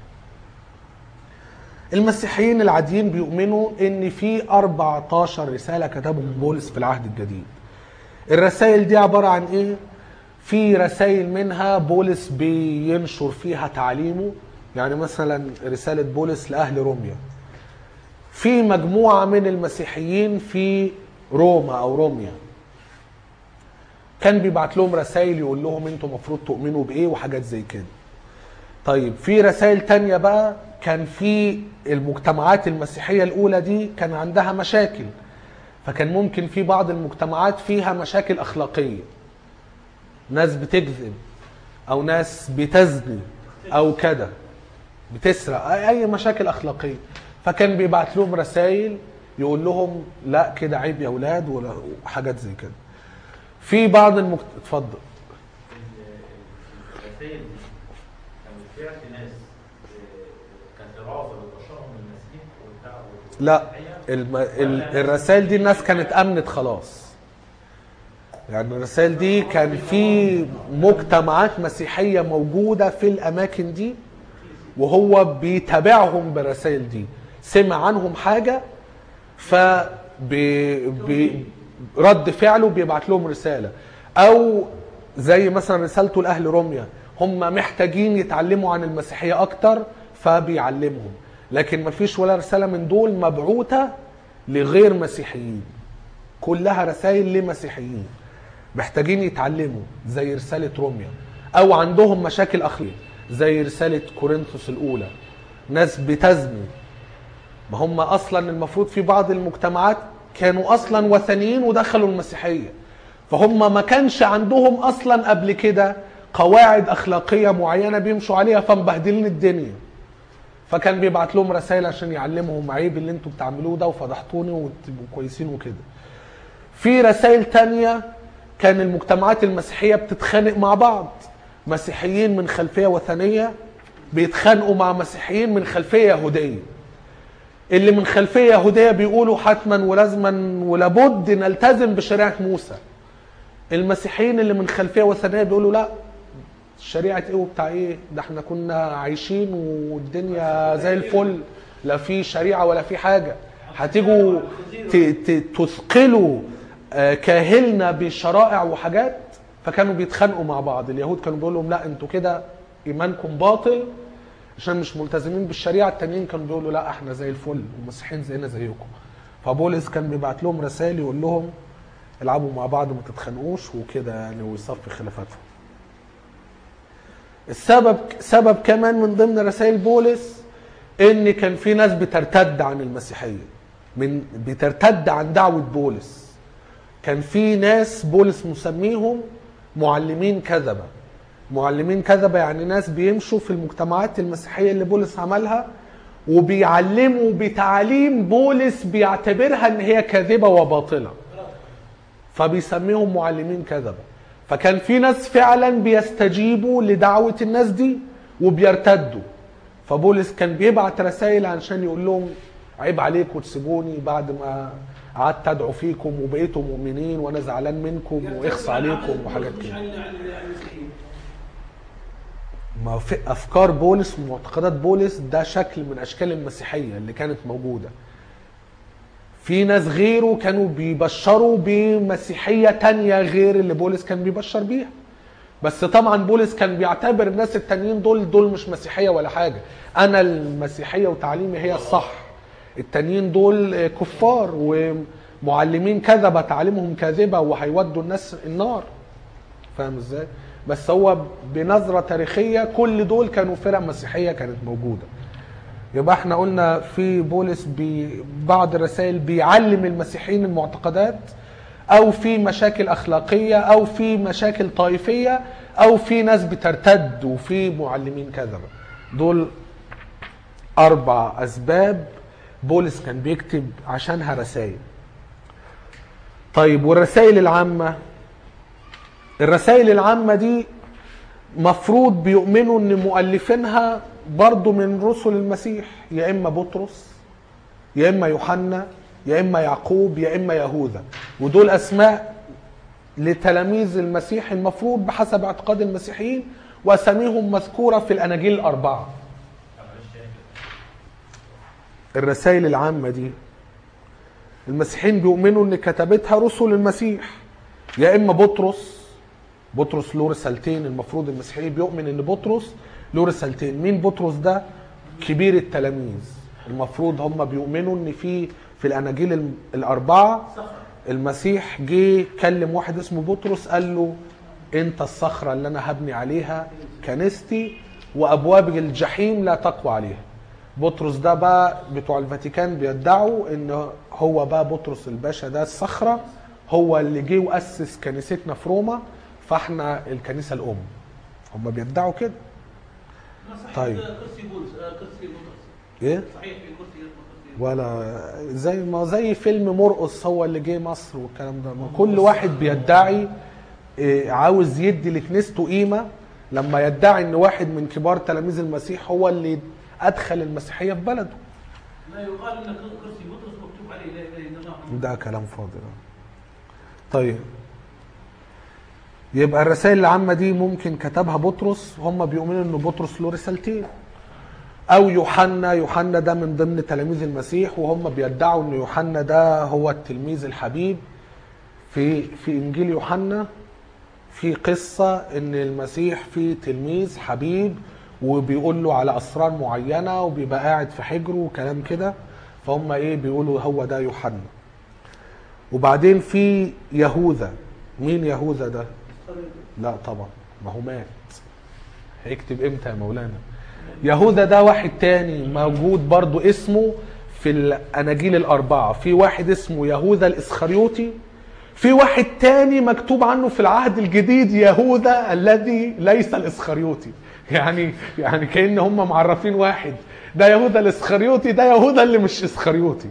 المسيحيين العاديين بيؤمنوا ان في 14 رسالة كتبهم بولس في العهد الجديد الرسائل دي عبارة عن ايه في رسائل منها بولس بينشر فيها تعليمه يعني مثلا رسالة بولس لأهل روميا في مجموعة من المسيحيين في روما أو روميا كان بيبعت لهم رسائل يقول لهم انتوا المفروض تؤمنوا بإيه وحاجات زي كده طيب في رسائل تانية بقى كان في المجتمعات المسيحية الأولى دي كان عندها مشاكل فكان ممكن في بعض المجتمعات فيها مشاكل أخلاقية ناس بتكذب أو ناس بتزني أو كده بتسرق أي مشاكل أخلاقية فكان بيبعت لهم رسائل يقول لهم لا كده عيب يا أولاد ولا- وحاجات زي كده في بعض المجت... اتفضل الرسائل دي كان بالفعل في ناس آه، كانت رافضه للتشرع من المسيح وبتاع لا والمسيحية، الم... ال... الرسائل دي الناس كانت امنت خلاص يعني الرسائل دي كان في مجتمعات مسيحية موجودة في الأماكن دي وهو بيتابعهم بالرسائل دي سمع عنهم حاجة ف ب- ب- رد فعله بيبعت لهم رسالة أو زي مثلا رسالته لأهل روميا هم محتاجين يتعلموا عن المسيحية أكتر فبيعلمهم لكن مفيش ولا رسالة من دول مبعوثة لغير مسيحيين كلها رسائل لمسيحيين محتاجين يتعلموا زي رسالة روميا أو عندهم مشاكل أخلاقية زي رسالة كورنثوس الأولى ناس بتزني ما هم أصلا المفروض في بعض المجتمعات كانوا أصلا وثنيين ودخلوا المسيحية فهم ما كانش عندهم أصلا قبل كده قواعد أخلاقية معينة بيمشوا عليها فمبهدلين الدنيا فكان بيبعت لهم رسائل عشان يعلمهم عيب اللي انتوا بتعملوه ده وفضحتوني وتبقوا كويسين وكده في رسائل تانية كان المجتمعات المسيحية بتتخانق مع بعض مسيحيين من خلفية وثنية بيتخانقوا مع مسيحيين من خلفية يهودية اللي من خلفية يهودية بيقولوا حتما ولازما ولابد نلتزم بشريعة موسى المسيحيين اللي من خلفية وثنية بيقولوا لا شريعة ايه وبتاع ايه ده احنا كنا عايشين والدنيا زي الفل لا في شريعة ولا في حاجة هتيجوا ت- ت- تثقلوا آه، كاهلنا بشرائع وحاجات فكانوا بيتخانقوا مع بعض اليهود كانوا بيقولوا لهم لا انتوا كده ايمانكم باطل عشان مش ملتزمين بالشريعة التانيين كانوا بيقولوا لا احنا زي الفل ومسيحيين زينا زيكم فبولس كان بيبعت لهم رسائل يقول لهم العبوا مع بعض ما تتخانقوش وكده يعني ويصفي خلافاتهم السبب سبب كمان من ضمن رسائل بولس ان كان في ناس بترتد عن المسيحيه من بترتد عن دعوه بولس كان في ناس بولس مسميهم معلمين كذبه معلمين كذبه يعني ناس بيمشوا في المجتمعات المسيحيه اللي بولس عملها وبيعلموا بتعاليم بولس بيعتبرها ان هي كاذبه وباطله فبيسميهم معلمين كذبة فكان في ناس فعلا بيستجيبوا لدعوة الناس دي وبيرتدوا فبولس كان بيبعت رسائل عشان يقول لهم عيب عليكم تسيبوني بعد ما قعدت ادعو فيكم وبقيتوا مؤمنين وانا زعلان منكم واخص عليكم وحاجات مش كده عن عن المسيحيين ما في افكار بولس ومعتقدات بولس ده شكل من اشكال المسيحيه اللي كانت موجوده في ناس غيره كانوا بيبشروا بمسيحيه تانية غير اللي بولس كان بيبشر بيها بس طبعا بولس كان بيعتبر الناس التانيين دول دول مش مسيحيه ولا حاجه انا المسيحيه وتعليمي هي الصح التانيين دول كفار ومعلمين كذبه تعليمهم كاذبه وهيودوا الناس النار فاهم ازاي بس هو بنظره تاريخيه كل دول كانوا فرق مسيحيه كانت موجوده يبقى احنا قلنا في بولس ببعض الرسائل بيعلم المسيحيين المعتقدات او في مشاكل اخلاقيه او في مشاكل طائفيه او في ناس بترتد وفي معلمين كذبه دول اربع اسباب بولس كان بيكتب عشانها رسائل طيب والرسائل العامه الرسائل العامه دي مفروض بيؤمنوا ان مؤلفينها برضو من رسل المسيح يا اما بطرس يا اما يوحنا يا اما يعقوب يا اما يهوذا ودول اسماء لتلاميذ المسيح المفروض بحسب اعتقاد المسيحيين واساميهم مذكوره في الاناجيل الاربعه الرسائل العامه دي المسيحيين بيؤمنوا ان كتبتها رسل المسيح يا اما بطرس بطرس له رسالتين المفروض المسيحي بيؤمن ان بطرس له رسالتين مين بطرس ده كبير التلاميذ المفروض هم بيؤمنوا ان في في الاناجيل ال- الاربعه المسيح جه كلم واحد اسمه بطرس قال له انت الصخره اللي انا هبني عليها كنيستي وابواب الجحيم لا تقوى عليها بطرس ده بقى بتوع الفاتيكان بيدعوا ان هو بقى بطرس الباشا ده الصخره هو اللي جه واسس كنيستنا في روما فاحنا الكنيسه الام هم بيدعوا كده ما صحيح طيب. كرسي بولس آه، كرسي بطرس ايه صحيح في كرسي كرسي ولا زي ما زي فيلم مرقص هو اللي جه مصر والكلام ده ما كل واحد بيدعي إيه، عاوز يدي لكنيسته قيمه لما يدعي ان واحد من كبار تلاميذ المسيح هو اللي ادخل المسيحيه في بلده لا يقال ان كرسي بطرس مكتوب عليه لا اله الا الله ده كلام فاضي ده. طيب يبقى الرسائل العامة دي ممكن كتبها بطرس هم بيؤمنوا ان بطرس له رسالتين او يوحنا يوحنا ده من ضمن تلاميذ المسيح وهم بيدعوا ان يوحنا ده هو التلميذ الحبيب في في انجيل يوحنا في قصة ان المسيح في تلميذ حبيب وبيقول له على اسرار معينة وبيبقى قاعد في حجره وكلام كده فهم ايه بيقولوا هو ده يوحنا وبعدين في يهوذا مين يهوذا ده لا طبعا ما هو مات هيكتب امتى يا مولانا يهوذا ده واحد تاني موجود برضو اسمه في الاناجيل الاربعه في واحد اسمه يهوذا الاسخريوطي في واحد تاني مكتوب عنه في العهد الجديد يهوذا الذي ليس الاسخريوطي يعني يعني كان هم معرفين واحد ده يهوذا الاسخريوطي ده يهوذا اللي مش اسخريوطي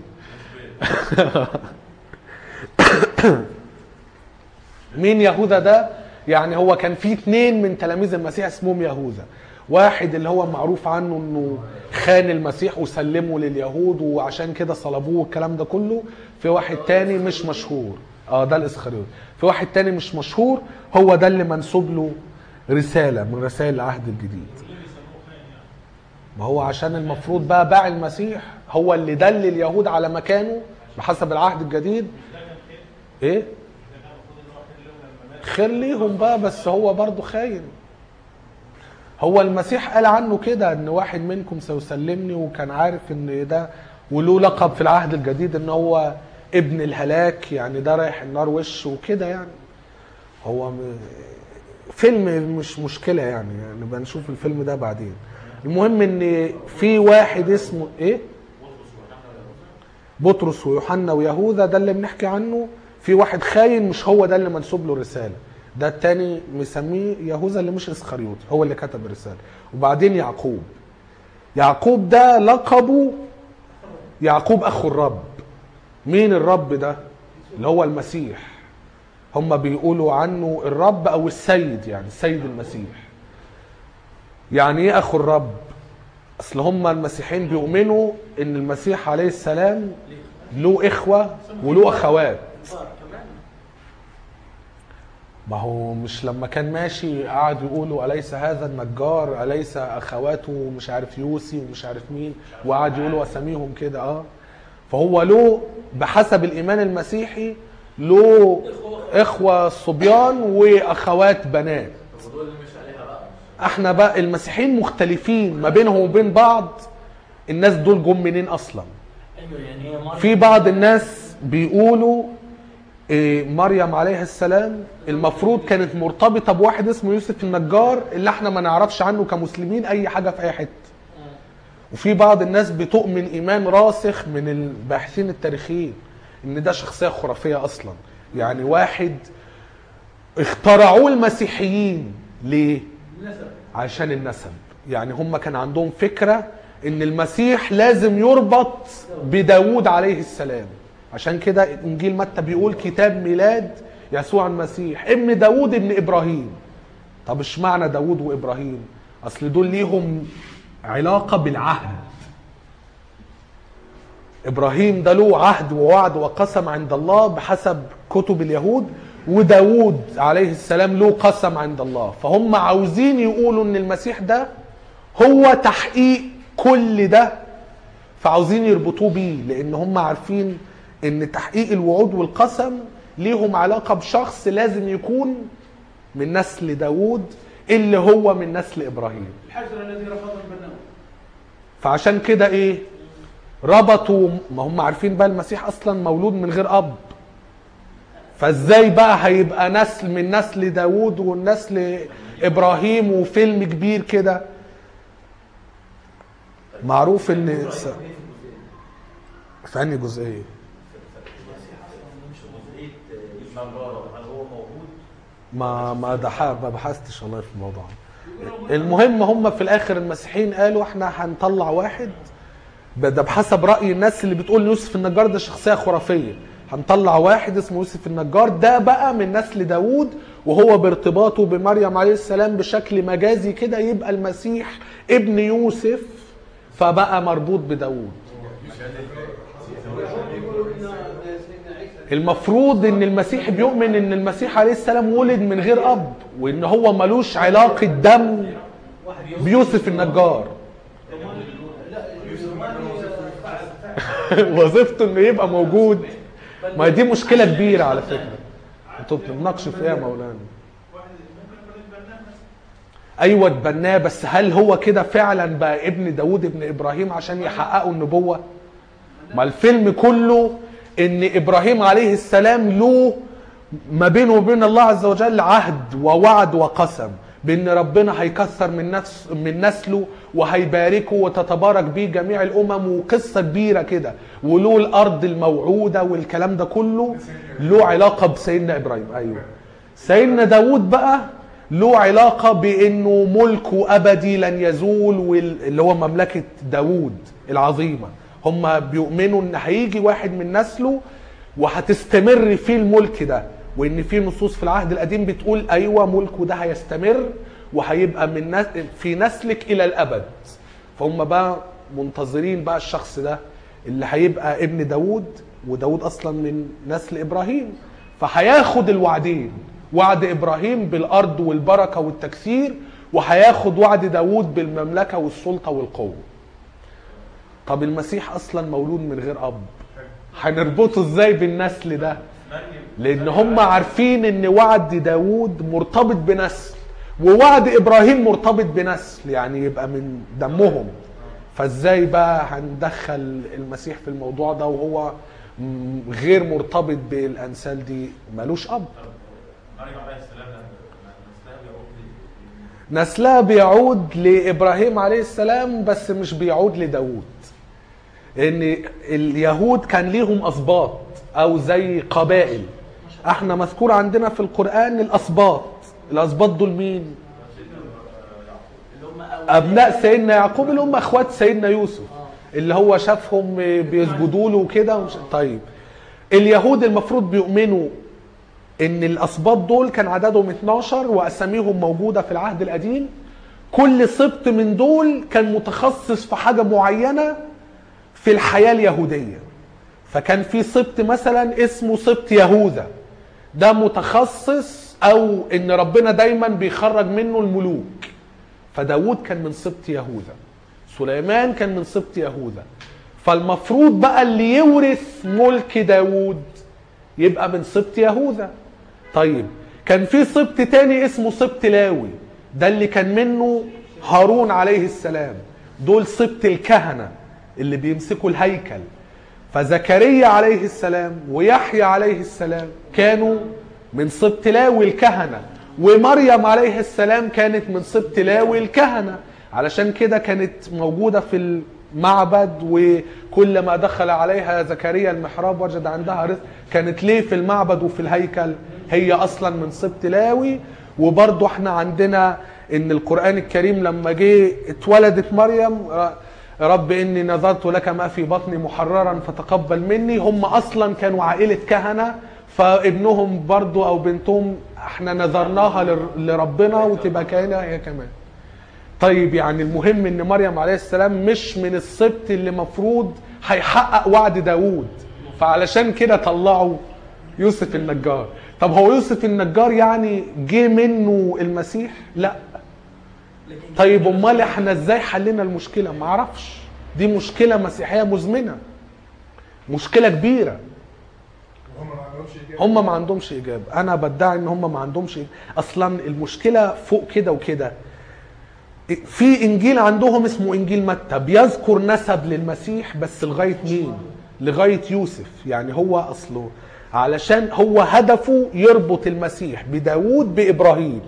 مين يهوذا ده يعني هو كان في اثنين من تلاميذ المسيح اسمهم يهوذا واحد اللي هو معروف عنه انه خان المسيح وسلمه لليهود وعشان كده صلبوه والكلام ده كله في واحد تاني مش مشهور اه ده الاسخريوط في واحد تاني مش مشهور هو ده اللي منسوب له رسالة من رسائل العهد الجديد ما هو عشان المفروض بقى باع المسيح هو اللي دل اليهود على مكانه بحسب العهد الجديد ايه خير ليهم بقى بس هو برضه خاين هو المسيح قال عنه كده ان واحد منكم سيسلمني وكان عارف ان ده وله لقب في العهد الجديد ان هو ابن الهلاك يعني ده رايح النار وش وكده يعني هو م... فيلم مش مشكلة يعني يعني نبقى نشوف الفيلم ده بعدين المهم ان في واحد اسمه ايه بطرس ويوحنا ويهوذا ده اللي بنحكي عنه في واحد خاين مش هو ده اللي منسوب له رسالة ده التاني مسميه يهوذا اللي مش اسخريوطي هو اللي كتب الرسالة وبعدين يعقوب يعقوب ده لقبه يعقوب اخو الرب مين الرب ده اللي هو المسيح هم بيقولوا عنه الرب او السيد يعني السيد المسيح يعني ايه اخو الرب اصل هم المسيحيين بيؤمنوا ان المسيح عليه السلام له اخوه وله اخوات كمان ما هو مش لما كان ماشي قعد يقولوا أليس هذا النجار أليس أخواته مش عارف يوسي ومش عارف مين وقعد يقولوا أساميهم كده اه فهو له بحسب الإيمان المسيحي له إخوة صبيان وأخوات بنات طب ودول اللي مش عليها بقى احنا بقى المسيحيين مختلفين ما بينهم وبين بعض الناس دول جم منين أصلا ايوه يعني هي مريم في بعض الناس بيقولوا إيه، مريم عليه السلام المفروض كانت مرتبطة بواحد اسمه يوسف النجار اللي احنا ما نعرفش عنه كمسلمين اي حاجة في اي حتة وفي بعض الناس بتؤمن ايمان راسخ من الباحثين التاريخيين ان ده شخصية خرافية اصلا يعني واحد اخترعوه المسيحيين ليه النسب عشان النسب يعني هم كان عندهم فكرة ان المسيح لازم يربط بداود عليه السلام عشان كده انجيل متى بيقول كتاب ميلاد يسوع المسيح ابن داود ابن ابراهيم طب اشمعنى داود وابراهيم اصل دول ليهم علاقة بالعهد ابراهيم ده له عهد ووعد وقسم عند الله بحسب كتب اليهود وداود عليه السلام له قسم عند الله فهم عاوزين يقولوا ان المسيح ده هو تحقيق كل ده فعاوزين يربطوه بيه لان هم عارفين ان تحقيق الوعود والقسم ليهم علاقة بشخص لازم يكون من نسل داود اللي هو من نسل ابراهيم الحجر الذي رفضه البناء فعشان كده ايه ربطوا ما هم عارفين بقى المسيح اصلا مولود من غير اب فازاي بقى هيبقى نسل من نسل داوود والنسل ابراهيم وفيلم كبير كده معروف ان س- في انهي جزئيه جزئيه النجاره هل هو موجود؟ ما ما دح- ما بحثتش والله في الموضوع المهم هم في الاخر المسيحيين قالوا احنا هنطلع واحد ب- ده بحسب راي الناس اللي بتقول يوسف النجار ده شخصيه خرافيه هنطلع واحد اسمه يوسف النجار ده بقى من نسل داوود وهو بارتباطه بمريم عليه السلام بشكل مجازي كده يبقى المسيح ابن يوسف فبقى مربوط بداوود بيقولوا ان سيدنا عيسى المفروض ان المسيح بيؤمن ان المسيح عليه السلام ولد من غير اب وان هو ملوش علاقه دم بيوسف النجار لا الروماني فعل فعل وظيفته انه يبقى موجود ما دي مشكله كبيره على فكره انتوا بتتناقشوا في ايه يا مولانا ايوه اتبناه بس هل هو كده فعلا بقى ابن داوود ابن ابراهيم عشان يحققوا النبوه ما الفيلم كله ان ابراهيم عليه السلام له ما بينه وبين الله عز وجل عهد ووعد وقسم بان ربنا هيكثر من نفس من نسله وهيباركه وتتبارك بيه جميع الامم وقصه كبيره كده وله الارض الموعوده والكلام ده كله له علاقه بسيدنا ابراهيم ايوه سيدنا داود بقى له علاقة بأنه ملكه أبدي لن يزول وال- اللي هو مملكة داود العظيمة هم بيؤمنوا ان هيجي واحد من نسله وهتستمر فيه الملك ده وان في نصوص في العهد القديم بتقول ايوه ملكه ده هيستمر وهيبقى من نس... في نسلك الى الابد فهم بقى منتظرين بقى الشخص ده اللي هيبقى ابن داود وداود اصلا من نسل ابراهيم فهياخد الوعدين وعد ابراهيم بالارض والبركه والتكثير وهياخد وعد داود بالمملكه والسلطه والقوه طب المسيح اصلا مولود من غير اب هنربطه ازاي بالنسل ده لان هم عارفين ان وعد داود مرتبط بنسل ووعد ابراهيم مرتبط بنسل يعني يبقى من دمهم فازاي بقى هندخل المسيح في الموضوع ده وهو م- غير مرتبط بالانسال دي ملوش اب مريم عليه السلام لما نسلها بيعود نسلها بيعود لابراهيم عليه السلام بس مش بيعود لداود ان اليهود كان ليهم اسباط او زي قبائل احنا مذكور عندنا في القران الاسباط الاسباط دول مين اللي هم أولياء ابناء سيدنا يعقوب اللي هم اخوات سيدنا يوسف اللي هو شافهم بيسجدوا له وكده ومش- طيب اليهود المفروض بيؤمنوا ان الاسباط دول كان عددهم 12 واساميهم موجوده في العهد القديم كل سبط من دول كان متخصص في حاجه معينه في الحياه اليهوديه فكان في سبط مثلا اسمه سبط يهوذا ده متخصص او ان ربنا دايما بيخرج منه الملوك فداود كان من سبط يهوذا سليمان كان من سبط يهوذا فالمفروض بقى اللي يورث ملك داود يبقى من سبط يهوذا طيب كان في سبط تاني اسمه سبط لاوي ده اللي كان منه هارون عليه السلام دول سبط الكهنة اللي بيمسكوا الهيكل فزكريا عليه السلام ويحيى عليه السلام كانوا من سبط لاوي الكهنة ومريم عليه السلام كانت من سبط لاوي الكهنة علشان كده كانت موجودة في المعبد وكل ما دخل عليها زكريا المحراب وجد عندها رزق كانت ليه في المعبد وفي الهيكل هي أصلا من سبط لاوي وبرضو احنا عندنا ان القرآن الكريم لما جه اتولدت مريم رب اني نذرت لك ما في بطني محررا فتقبل مني هم اصلا كانوا عائله كهنه فابنهم برضو او بنتهم احنا نذرناها لر- لربنا وتبقى كهنه هي كمان طيب يعني المهم ان مريم عليه السلام مش من السبط اللي مفروض هيحقق وعد داوود فعلشان كده طلعوا يوسف النجار طب هو يوسف النجار يعني جه منه المسيح لا لكن طيب امال احنا ازاي حلينا المشكله ما اعرفش دي مشكله مسيحيه مزمنه مشكله كبيره وهم ما عندهمش اجابه هم ما عندهمش اجابه انا بدعي ان هم ما عندهمش إجابة. اصلا المشكله فوق كده وكده في انجيل عندهم اسمه انجيل متى بيذكر نسب للمسيح بس لغايه مين لغايه يوسف يعني هو اصله علشان هو هدفه يربط المسيح بداوود بابراهيم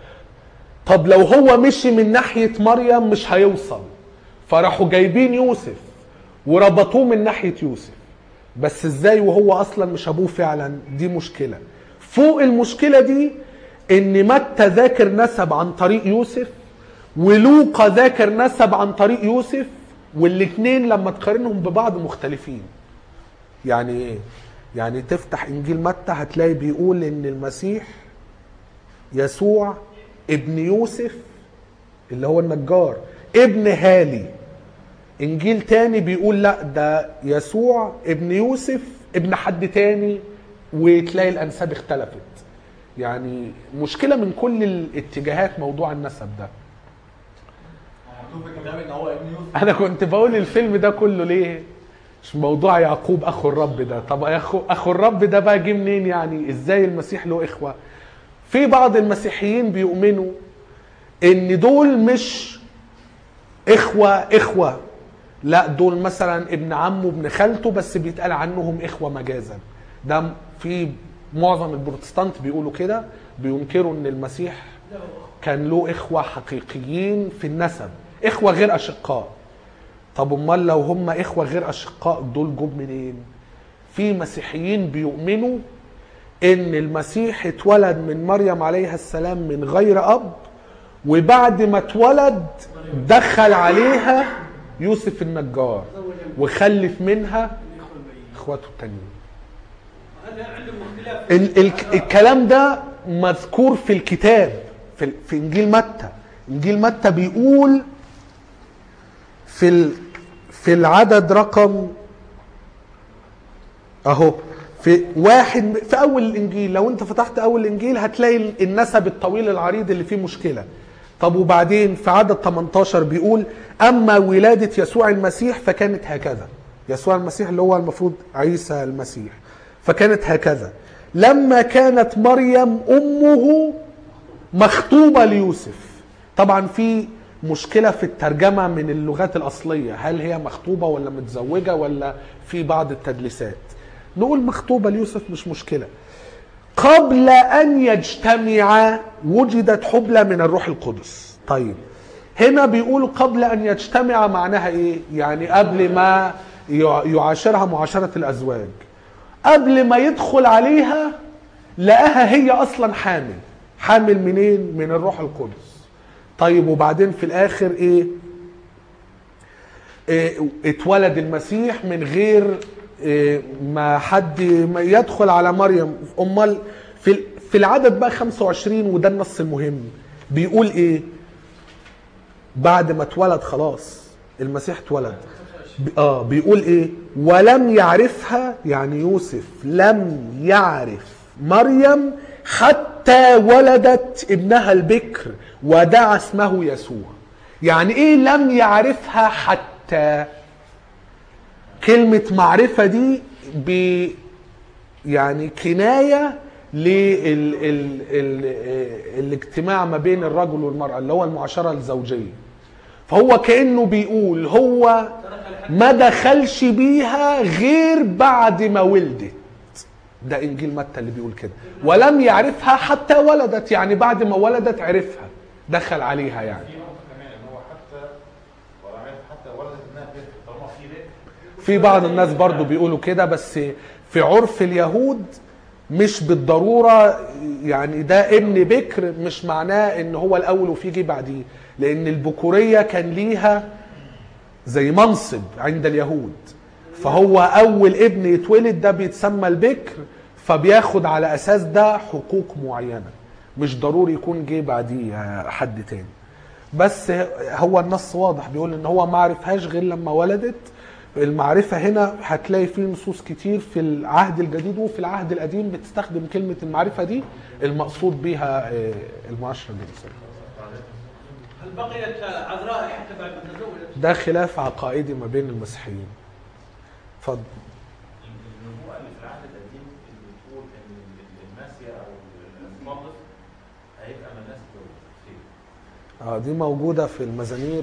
طب لو هو مشي من ناحيه مريم مش هيوصل فراحوا جايبين يوسف وربطوه من ناحيه يوسف بس ازاي وهو اصلا مش ابوه فعلا دي مشكله فوق المشكله دي ان متى ذاكر نسب عن طريق يوسف ولوقا ذاكر نسب عن طريق يوسف والاثنين لما تقارنهم ببعض مختلفين يعني ايه يعني تفتح انجيل متى هتلاقي بيقول ان المسيح يسوع ابن يوسف اللي هو النجار ابن هالي انجيل تاني بيقول لا ده يسوع ابن يوسف ابن حد تاني وتلاقي الانساب اختلفت يعني مشكله من كل الاتجاهات موضوع النسب ده مكتوب في الكتاب ان هو ابن يوسف انا كنت بقول الفيلم ده كله ليه مش موضوع يعقوب اخو الرب ده طب اخو اخو الرب ده بقى جه منين يعني ازاي المسيح له اخوه في بعض المسيحيين بيؤمنوا ان دول مش اخوه اخوه لا دول مثلا ابن عمه ابن خالته بس بيتقال عنهم اخوه مجازا ده في معظم البروتستانت بيقولوا كده بينكروا ان المسيح كان له اخوه حقيقيين في النسب اخوه غير اشقاء طب امال لو هم اخوه غير اشقاء دول جم منين في مسيحيين بيؤمنوا ان المسيح اتولد من مريم عليها السلام من غير اب وبعد ما اتولد دخل عليها يوسف النجار وخلف منها اخواته التانيين هذا عندهم اختلاف ال ال الكلام ده مذكور في الكتاب في, في انجيل متى انجيل متى بيقول في ال في العدد رقم اهو في واحد في اول الانجيل لو انت فتحت اول الانجيل هتلاقي النسب الطويل العريض اللي فيه مشكله طب وبعدين في عدد 18 بيقول اما ولاده يسوع المسيح فكانت هكذا يسوع المسيح اللي هو المفروض عيسى المسيح فكانت هكذا لما كانت مريم امه مخطوبه ليوسف طبعا في مشكله في الترجمه من اللغات الاصليه هل هي مخطوبه ولا متزوجه ولا في بعض التدليسات نقول مخطوبه ليوسف مش مشكله قبل ان يجتمع وجدت حبلى من الروح القدس طيب هنا بيقول قبل ان يجتمع معناها ايه يعني قبل ما يع- يعاشرها معاشره الازواج قبل ما يدخل عليها لقاها هي اصلا حامل حامل منين من الروح القدس طيب وبعدين في الاخر ايه, إيه اتولد المسيح من غير إيه ما حد ما يدخل على مريم امال في في العدد بقى 25 وده النص المهم بيقول ايه بعد ما اتولد خلاص المسيح اتولد ب- اه بيقول ايه ولم يعرفها يعني يوسف لم يعرف مريم حتى ولدت ابنها البكر ودعا اسمه يسوع يعني ايه لم يعرفها حتى كلمة معرفة دي ب يعني كناية لل ال ال الاجتماع ما بين الرجل والمرأة اللي هو المعاشرة الزوجية فهو كأنه بيقول هو ما دخلش بيها غير بعد ما ولدت ده انجيل متى اللي بيقول كده ولم يعرفها حتى ولدت يعني بعد ما ولدت عرفها دخل عليها يعني في نقطة كمان ان هو حتى ولا عارف حتى ولدت انها بنت طالما في بنت في بعض الناس برضو بيقولوا كده بس في عرف اليهود مش بالضرورة يعني ده ابن بكر مش معناه ان هو الاول وفي جه بعديه لان البكورية كان ليها زي منصب عند اليهود فهو اول ابن يتولد ده بيتسمى البكر فبياخد على اساس ده حقوق معينة مش ضروري يكون جه بعديه حد تاني بس هو النص واضح بيقول ان هو ما عرفهاش غير لما ولدت المعرفة هنا هتلاقي فيه نصوص كتير في العهد الجديد وفي العهد القديم بتستخدم كلمة المعرفة دي المقصود بيها آه، المعاشرة الجنسية هل بقيت عذراء حتى بعد ما تزوجت؟ ده خلاف عقائدي ما بين المسيحيين اتفضل النبوءة اللي في العهد القديم اللي بتقول ان الماسيا او المقدس هيبقى من ناس فين؟ اه دي موجودة في المزامير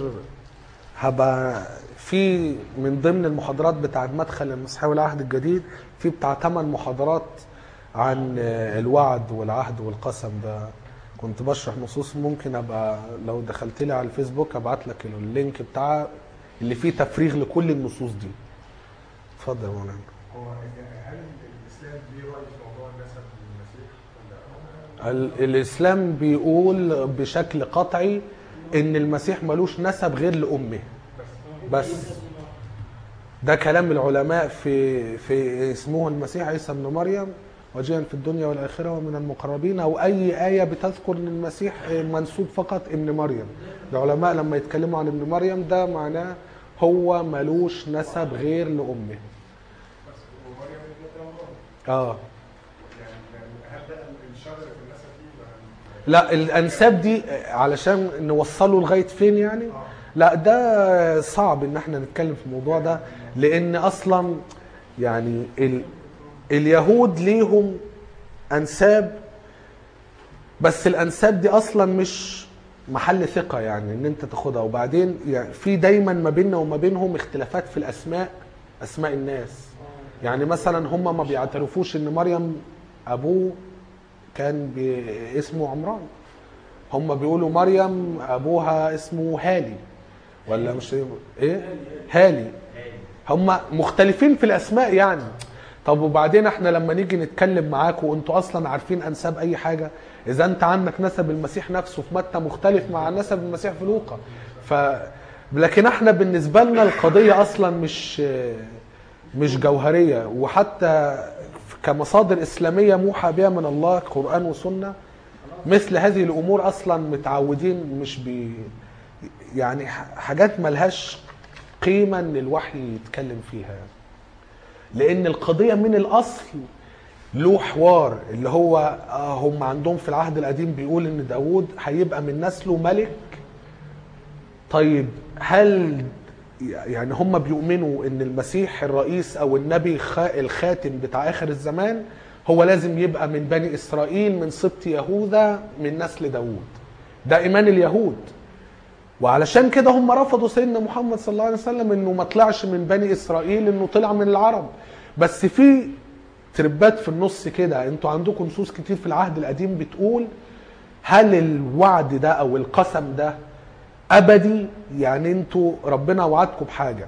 هبقى في من ضمن المحاضرات بتاعت مدخل المسيحية والعهد الجديد في بتاع ثمان محاضرات عن آه، الوعد والعهد والقسم ده كنت بشرح نصوص ممكن ابقى لو دخلت لي على الفيسبوك ابعت لك اللينك بتاع اللي فيه تفريغ لكل النصوص دي اتفضل يا مولانا هو هل الاسلام ليه راي في موضوع النسب للمسيح ولا ال- الاسلام بيقول بشكل قطعي ان المسيح ملوش نسب غير لامه بس ده كلام العلماء في في اسمه المسيح عيسى ابن مريم وجيها في الدنيا والاخره ومن المقربين او اي ايه بتذكر ان المسيح منسوب فقط ابن مريم العلماء لما يتكلموا عن ابن مريم ده معناه هو ملوش نسب غير لامه بس ومريم ابنة عمران اه يعني يعني هل ده الشر اللي في النسب دي ما- لا الانساب دي علشان نوصله لغايه فين يعني لا ده صعب ان احنا نتكلم في الموضوع ده لان اصلا يعني ال اليهود ليهم انساب بس الانساب دي اصلا مش محل ثقه يعني ان انت تاخدها وبعدين يعني في دايما ما بيننا وما بينهم اختلافات في الاسماء اسماء الناس يعني مثلا هم ما بيعترفوش ان مريم ابوه كان بي- اسمه عمران هم بيقولوا مريم ابوها اسمه هالي ولا مش ايه هالي هم مختلفين في الاسماء يعني طب وبعدين احنا لما نيجي نتكلم معاكم وانتوا اصلا عارفين انساب اي حاجه اذا انت عندك نسب المسيح نفسه في متى مختلف مع نسب المسيح في لوقا ف لكن احنا بالنسبه لنا القضيه اصلا مش مش جوهريه وحتى كمصادر اسلاميه موحى بها من الله قران وسنه مثل هذه الامور اصلا متعودين مش بي يعني ح- حاجات ملهاش قيمه ان الوحي يتكلم فيها يعني. لان القضيه من الاصل له حوار اللي هو آه، هم عندهم في العهد القديم بيقول ان داود هيبقى من نسله ملك طيب هل يعني هم بيؤمنوا ان المسيح الرئيس او النبي خا- الخاتم بتاع اخر الزمان هو لازم يبقى من بني اسرائيل من سبط يهوذا من نسل داوود ده ايمان اليهود وعلشان كده هم رفضوا سيدنا محمد صلى الله عليه وسلم انه ما طلعش من بني اسرائيل انه طلع من العرب بس في تربات في النص كده انتوا عندكم نصوص كتير في العهد القديم بتقول هل الوعد ده او القسم ده ابدي يعني انتوا ربنا وعدكم بحاجه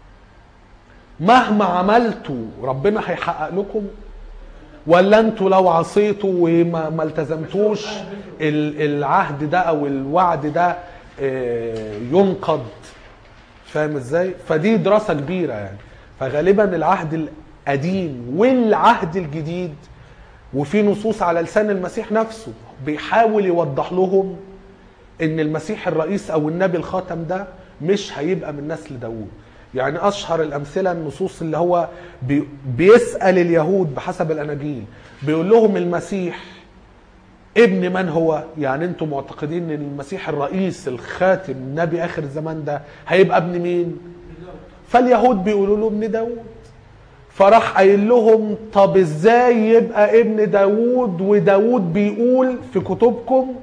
مهما عملتوا ربنا هيحقق لكم ولا انتوا لو عصيتوا وما ما التزمتوش ال- العهد ده او الوعد ده آه، ينقض فاهم ازاي فدي دراسه كبيره يعني فغالبا العهد القديم والعهد الجديد وفي نصوص على لسان المسيح نفسه بيحاول يوضح لهم ان المسيح الرئيس او النبي الخاتم ده مش هيبقى من نسل داوود يعني اشهر الامثله النصوص اللي هو بي بيسال اليهود بحسب الاناجيل بيقول لهم المسيح ابن من هو يعني انتم معتقدين ان المسيح الرئيس الخاتم نبي اخر الزمان ده هيبقى ابن مين فاليهود بيقولوا له ابن داوود فراح قايل لهم طب ازاي يبقى ابن داوود وداوود بيقول في كتبكم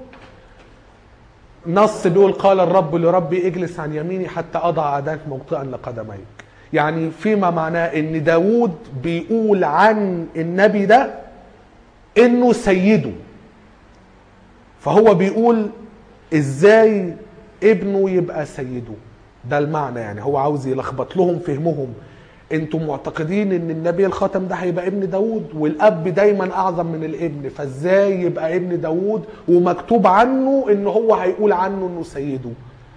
نص بيقول قال الرب لربي اجلس عن يميني حتى اضع اعدائك موطئا لقدميك يعني فيما معناه ان داوود بيقول عن النبي ده انه سيده فهو بيقول ازاي ابنه يبقى سيده ده المعنى يعني هو عاوز يلخبط لهم فهمهم انتم معتقدين ان النبي الخاتم ده هيبقى ابن داود والاب دايما اعظم من الابن فازاي يبقى ابن داود ومكتوب عنه ان هو هيقول عنه انه سيده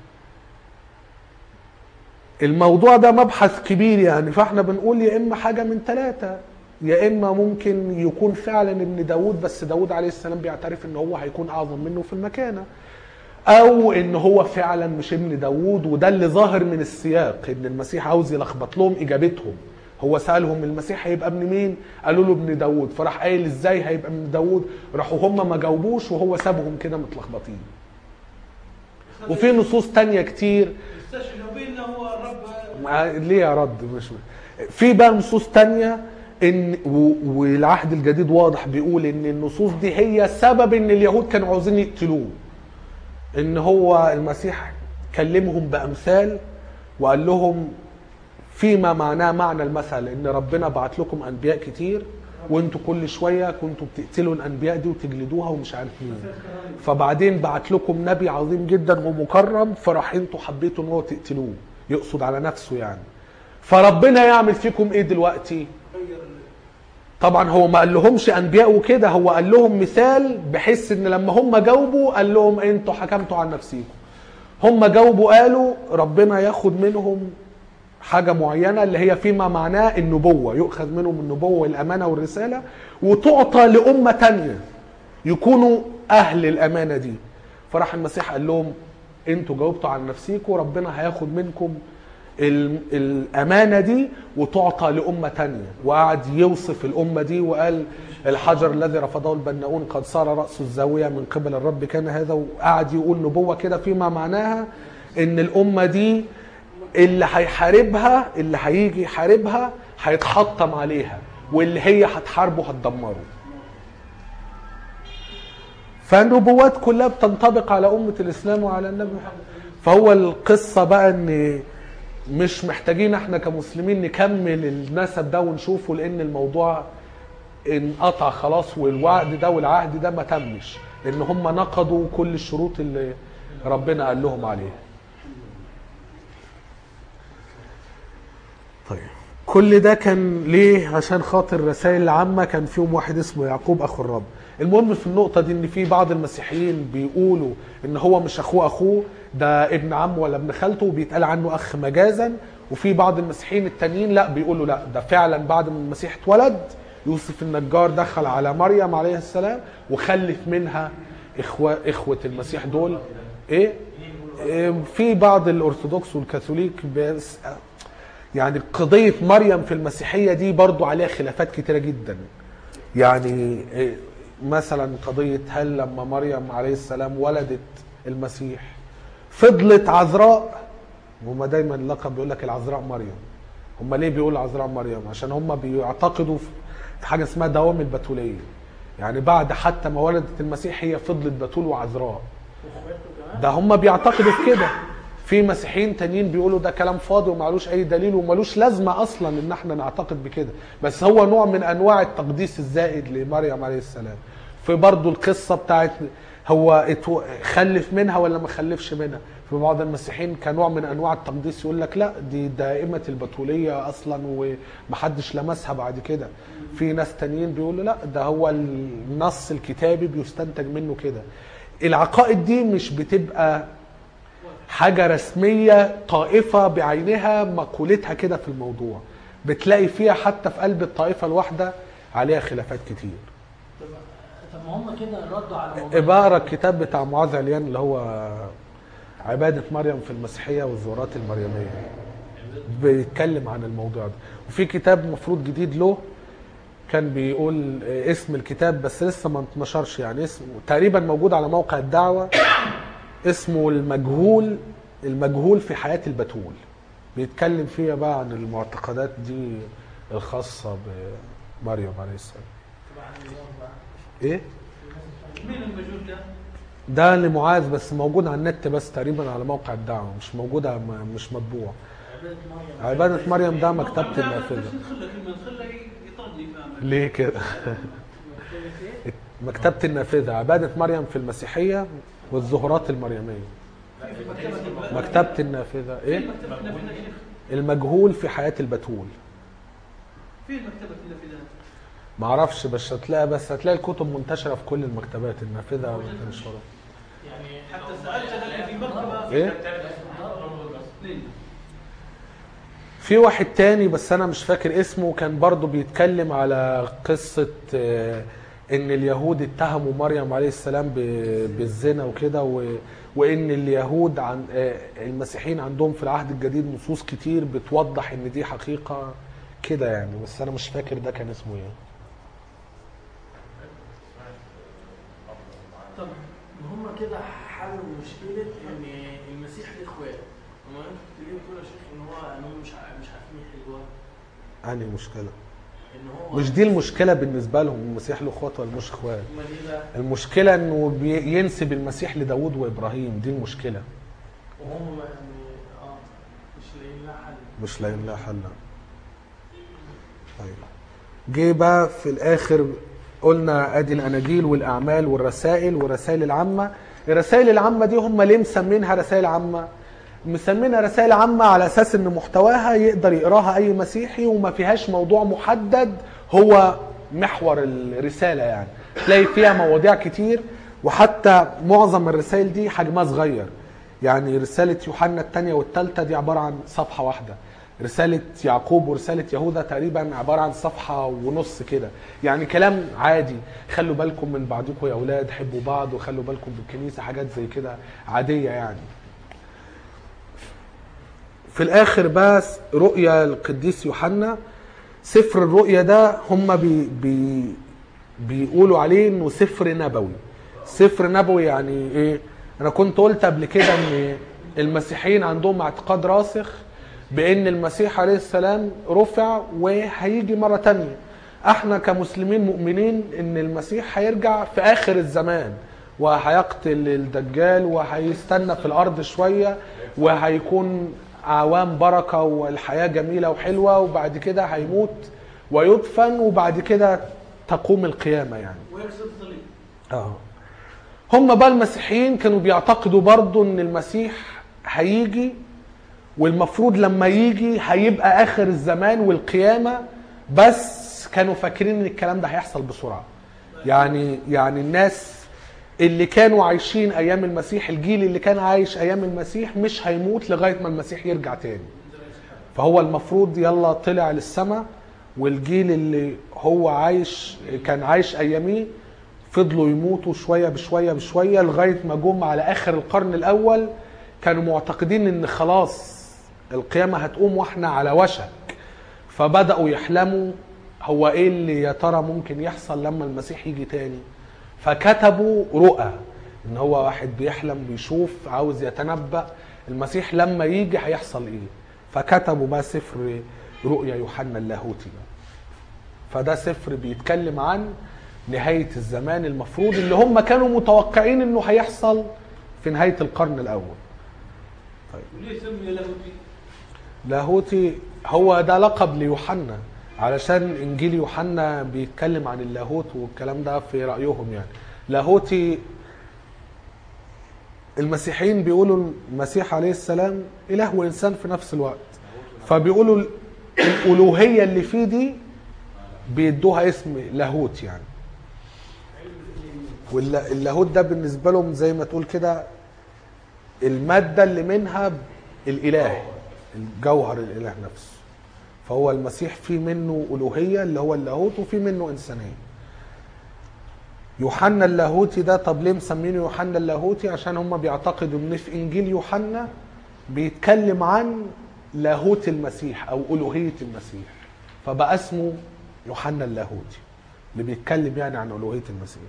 الموضوع ده مبحث كبير يعني فاحنا بنقول يا اما حاجه من ثلاثه يا اما ممكن يكون فعلا ابن داود بس داود عليه السلام بيعترف ان هو هيكون اعظم منه في المكانه او ان هو فعلا مش ابن داوود وده اللي ظاهر من السياق ان المسيح عاوز يلخبط لهم اجابتهم هو سالهم المسيح هيبقى ابن مين قالوا له ابن داوود فراح قايل ازاي هيبقى ابن داوود راحوا هم ما جاوبوش وهو سابهم كده متلخبطين وفي نصوص تانية كتير يستشهدوا به انه هو الرب مع- ليه يا رد مش في بقى نصوص تانية ان و- والعهد الجديد واضح بيقول ان النصوص دي هي سبب ان اليهود كانوا عاوزين يقتلوه ان هو المسيح كلمهم بامثال وقال لهم فيما معناه معنى المثل ان ربنا بعت لكم انبياء كتير وانتوا كل شويه كنتوا بتقتلوا الانبياء دي وتجلدوها ومش عارف مين فبعدين بعت لكم نبي عظيم جدا ومكرم فراح انتوا حبيتوا ان هو تقتلوه يقصد على نفسه يعني فربنا يعمل فيكم ايه دلوقتي طبعا هو ما قال لهمش انبياء وكده هو قال لهم مثال بحيث ان لما هم جاوبوا قال لهم انتوا حكمتوا عن نفسيكم هم جاوبوا قالوا ربنا ياخد منهم حاجة معينة اللي هي فيما معناه النبوة يؤخذ منهم النبوة والأمانة والرسالة وتعطى لأمة تانية يكونوا أهل الأمانة دي فراح المسيح قال لهم انتوا جاوبتوا عن نفسيكم ربنا هياخد منكم ال- الأمانة دي وتعطى لأمة تانية وقعد يوصف الأمة دي وقال الحجر الذي رفضه البناؤون قد صار رأس الزاوية من قبل الرب كان هذا وقعد يقول نبوة كده فيما معناها إن الأمة دي اللي هيحاربها اللي هيجي يحاربها هيتحطم عليها واللي هي هتحاربه هتدمره فالنبوات كلها بتنطبق على أمة الإسلام وعلى النبي محمد فهو القصة بقى إن مش محتاجين احنا كمسلمين نكمل النسب ده ونشوفه لأن الموضوع انقطع خلاص والوعد ده والعهد ده ما تمش لأن هم نقضوا كل الشروط اللي ربنا قال لهم عليها طيب كل ده كان ليه عشان خاطر الرسائل العامة كان فيهم واحد اسمه يعقوب أخو الرب المهم في النقطة دي إن في بعض المسيحيين بيقولوا إن هو مش أخوه أخوه ده ابن عمه ولا ابن خالته وبيتقال عنه أخ مجازا وفي بعض المسيحيين التانيين لا بيقولوا لا ده فعلا بعد ما المسيح اتولد يوسف النجار دخل على مريم عليه السلام وخلف منها إخوة إخوة المسيح دول إيه؟ إيه في بعض الأرثوذكس والكاثوليك بس يعني قضية مريم في المسيحية دي برضو عليها خلافات كتيرة جدا يعني إيه، مثلا قضية هل لما مريم عليه السلام ولدت المسيح فضلت عذراء هما دايما اللقب بيقول لك العذراء مريم هما ليه بيقولوا عذراء مريم عشان هما بيعتقدوا في حاجة اسمها دوام البتولية يعني بعد حتى ما ولدت المسيح هي فضلت بتول وعذراء واخواته كمان ده هم بيعتقدوا في كده في مسيحيين تانيين بيقولوا ده كلام فاضي ومعلوش اي دليل وملوش لازمه اصلا ان احنا نعتقد بكده بس هو نوع من انواع التقديس الزائد لمريم عليه السلام في برضو القصه بتاعت هو اتو- خلف منها ولا ما خلفش منها في بعض المسيحيين كنوع من انواع التقديس يقول لك لا دي دائمه البتوليه اصلا ومحدش لمسها بعد كده في ناس تانيين بيقولوا لا ده هو النص الكتابي بيستنتج منه كده العقائد دي مش بتبقى حاجة رسمية طائفة بعينها مقولتها كده في الموضوع بتلاقي فيها حتى في قلب الطائفة الواحدة عليها خلافات كتير طب طب ما هم كده ردوا على موضوع ابقى اقرا الكتاب بتاع معاذ عليان اللي هو عبادة مريم في المسيحية والزورات المريمية بيتكلم عن الموضوع ده وفي كتاب مفروض جديد له كان بيقول اسم الكتاب بس لسه ما اتنشرش يعني اسمه تقريبا موجود على موقع الدعوة اسمه المجهول المجهول في حياة البتول بيتكلم فيها بقى عن المعتقدات دي الخاصة بمريم عليه السلام تبع النظام بقى ايه؟ مين المجهول ده؟ ده لمعاذ بس موجود على النت بس تقريبا على موقع الدعوة مش موجودة م- مش مطبوع عبادة مريم عبادة مريم ده مكتبة طبعاً ده النافذة بس يدخل لك لما يدخل لك يطردني فاهم ليه كده؟ مكتبة النافذة عبادة مريم في المسيحية والزهرات المريمية مكتبة النافذة ايه؟ مكتبة النافذة يا شيخ المجهول في حياة البتول فين مكتبة النافذة؟ معرفش بس هتلاقي بس هتلاقي الكتب منتشرة في كل المكتبات النافذة والمنشورة يعني حتى سألت أنا في مكتبة ايه؟ اثنين في واحد تاني بس انا مش فاكر اسمه كان برضه بيتكلم على قصة آه، ان اليهود اتهموا مريم عليه السلام ب- بالزنا وكده و- وان اليهود عن آه، المسيحيين عندهم في العهد الجديد نصوص كتير بتوضح ان دي حقيقة كده يعني بس انا مش فاكر ده كان اسمه ايه طب ما هم كده حلوا مشكلة ان المسيح ليه اخوات هم انتوا ليه بتقولوا يا شيخ ان هو ان هم مش ع- مش عارفين يحلوها انهي مشكلة ان هو مش دي المشكلة بالنسبة لهم المسيح له اخوات ولا مش اخوات امال ايه بقى؟ المشكلة انه بي- ينسب المسيح لداود وابراهيم دي المشكلة وهم ما يعني اه مش لاقيين لها حل مش لاقيين لها حل طيب جه بقى في الاخر قلنا ادي الاناجيل والاعمال والرسائل والرسائل العامه الرسائل العامه دي هم ليه مسمينها رسائل عامه مسمينها رسائل عامه على اساس ان محتواها يقدر يقراها اي مسيحي وما فيهاش موضوع محدد هو محور الرساله يعني تلاقي فيها مواضيع كتير وحتى معظم الرسائل دي حجمها صغير يعني رسالة يوحنا الثانية والثالثة دي عبارة عن صفحة واحدة رسالة يعقوب ورسالة يهوذا تقريبا عبارة عن صفحة ونص كده يعني كلام عادي خلوا بالكم من بعضكم يا أولاد حبوا بعض وخلوا بالكم بالكنيسة حاجات زي كده عادية يعني في الآخر بس رؤيا القديس يوحنا سفر الرؤيا ده هم بي بي بيقولوا عليه انه سفر نبوي سفر نبوي يعني ايه انا كنت قلت قبل كده ان المسيحيين عندهم اعتقاد راسخ بان المسيح عليه السلام رفع وهيجي مره تانية احنا كمسلمين مؤمنين ان المسيح هيرجع في اخر الزمان وهيقتل الدجال وهيستنى في الارض شويه وهيكون اعوام بركه والحياه جميله وحلوه وبعد كده هيموت ويدفن وبعد كده تقوم القيامه يعني ويكسر الصليب اه هم بقى المسيحيين كانوا بيعتقدوا برضو ان المسيح هيجي والمفروض لما يجي هيبقى اخر الزمان والقيامه بس كانوا فاكرين ان الكلام ده هيحصل بسرعه يعني يعني الناس اللي كانوا عايشين ايام المسيح الجيل اللي كان عايش ايام المسيح مش هيموت لغايه ما المسيح يرجع تاني فهو المفروض يلا طلع للسماء والجيل اللي هو عايش كان عايش اياميه فضلوا يموتوا شويه بشويه بشويه لغايه ما جم على اخر القرن الاول كانوا معتقدين ان خلاص القيامه هتقوم واحنا على وشك فبداوا يحلموا هو ايه اللي يا ترى ممكن يحصل لما المسيح يجي تاني فكتبوا رؤى ان هو واحد بيحلم بيشوف عاوز يتنبأ المسيح لما يجي هيحصل ايه فكتبوا بقى سفر رؤيا يوحنا اللاهوتي بقى. فده سفر بيتكلم عن نهاية الزمان المفروض اللي هم كانوا متوقعين انه هيحصل في نهاية القرن الاول وليه سمي لاهوتي؟ لاهوتي هو ده لقب ليوحنا علشان انجيل يوحنا بيتكلم عن اللاهوت والكلام ده في رايهم يعني لاهوتي المسيحيين بيقولوا المسيح عليه السلام اله وانسان في نفس الوقت فبيقولوا ال- الالوهيه اللي فيه دي بيدوها اسم لاهوت يعني واللاهوت ده بالنسبه لهم زي ما تقول كده الماده اللي منها الاله الجوهر الاله نفسه فهو المسيح في منه الوهيه اللي هو اللاهوت وفي منه انسانيه يوحنا اللاهوتي ده طب ليه مسمينه يوحنا اللاهوتي عشان هم بيعتقدوا ان في انجيل يوحنا بيتكلم عن لاهوت المسيح او الوهيه المسيح فبقى اسمه يوحنا اللاهوتي اللي بيتكلم يعني عن الوهيه المسيح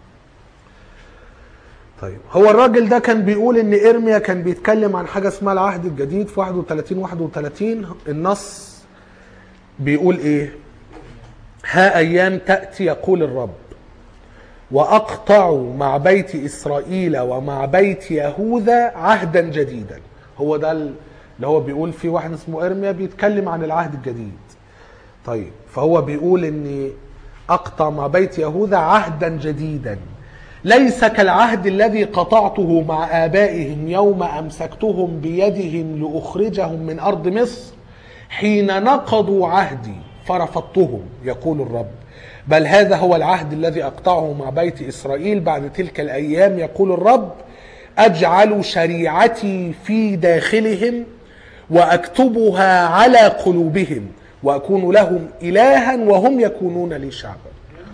طيب هو الراجل ده كان بيقول ان ارميا كان بيتكلم عن حاجه اسمها العهد الجديد في 31 31 النص بيقول ايه ها ايام تاتي يقول الرب واقطع مع بيت اسرائيل ومع بيت يهوذا عهدا جديدا هو ده اللي هو بيقول في واحد اسمه ارميا بيتكلم عن العهد الجديد طيب فهو بيقول ان اقطع مع بيت يهوذا عهدا جديدا ليس كالعهد الذي قطعته مع ابائهم يوم امسكتهم بيدهم لاخرجهم من ارض مصر حين نقضوا عهدي فرفضتهم يقول الرب بل هذا هو العهد الذي اقطعه مع بيت اسرائيل بعد تلك الايام يقول الرب اجعل شريعتي في داخلهم واكتبها على قلوبهم واكون لهم الها وهم يكونون لي شعبا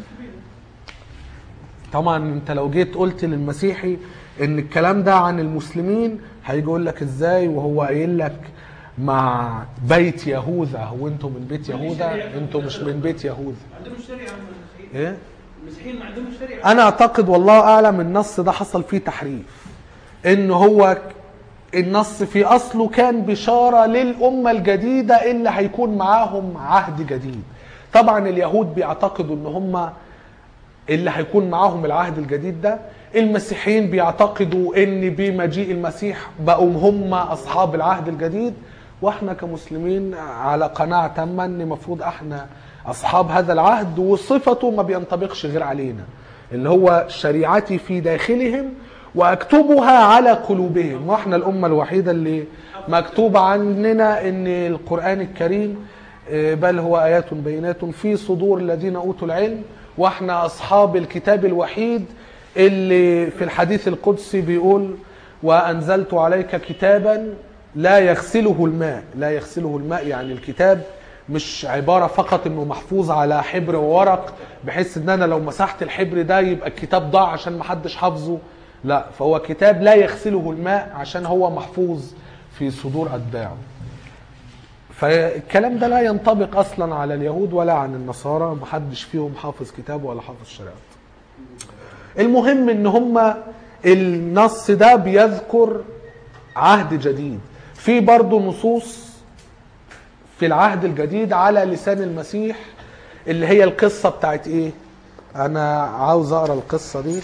طبعا انت لو جيت قلت للمسيحي ان الكلام ده عن المسلمين هيجي يقول لك ازاي وهو قايل لك مع بيت يهوذا هو انتم من بيت يهوذا انتم مش من بيت يهوذا عندهم الشريعه هم المسيحيين ايه المسيحيين ما عندهم الشريعه انا اعتقد والله اعلم النص ده حصل فيه تحريف ان هو النص في اصله كان بشاره للامه الجديده اللي هيكون معاهم عهد جديد طبعا اليهود بيعتقدوا ان هم اللي هيكون معاهم العهد الجديد ده المسيحيين بيعتقدوا ان بمجيء المسيح بقوا هم اصحاب العهد الجديد واحنا كمسلمين على قناعه تامه ان المفروض احنا اصحاب هذا العهد وصفته ما بينطبقش غير علينا اللي هو شريعتي في داخلهم واكتبها على قلوبهم واحنا الامه الوحيده اللي مكتوب عننا ان القران الكريم آه، بل هو ايات بينات في صدور الذين اوتوا العلم واحنا اصحاب الكتاب الوحيد اللي في الحديث القدسي بيقول وانزلت عليك كتابا لا يغسله الماء لا يغسله الماء يعني الكتاب مش عبارة فقط انه محفوظ على حبر وورق بحيث ان انا لو مسحت الحبر ده يبقى الكتاب ضاع عشان محدش حافظه لا فهو كتاب لا يغسله الماء عشان هو محفوظ في صدور اتباعه فالكلام ده لا ينطبق اصلا على اليهود ولا عن النصارى محدش فيهم حافظ كتاب ولا حافظ شريعته المهم ان هم النص ده بيذكر عهد جديد في برضه نصوص في العهد الجديد على لسان المسيح اللي هي القصة بتاعت ايه انا عاوز اقرا القصة دي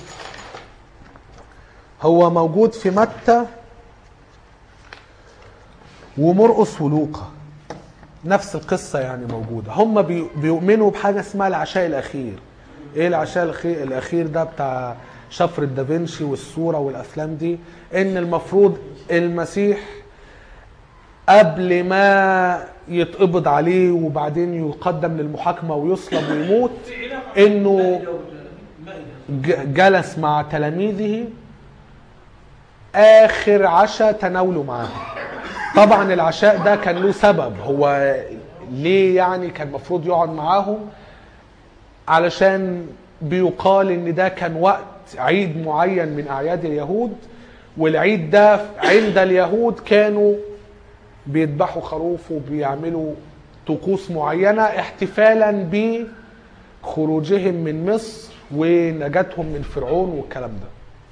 هو موجود في متى ومرقس ولوقا نفس القصة يعني موجودة هم بي- بيؤمنوا بحاجة اسمها العشاء الأخير ايه العشاء الأخير, الأخير ده بتاع شفرة دافنشي والصورة والأفلام دي ان المفروض المسيح قبل ما يتقبض عليه وبعدين يقدم للمحاكمة ويصلب ويموت في علاقه إنه مائدة مائدة. ج- جلس مع تلاميذه اخر عشاء تناولوا معاه طبعا العشاء ده كان له سبب هو ليه يعني كان المفروض يقعد معاهم علشان بيقال ان ده كان وقت عيد معين من اعياد اليهود والعيد ده عند اليهود كانوا بيذبحوا خروف وبيعملوا طقوس معينه احتفالا بخروجهم من مصر ونجاتهم من فرعون والكلام ده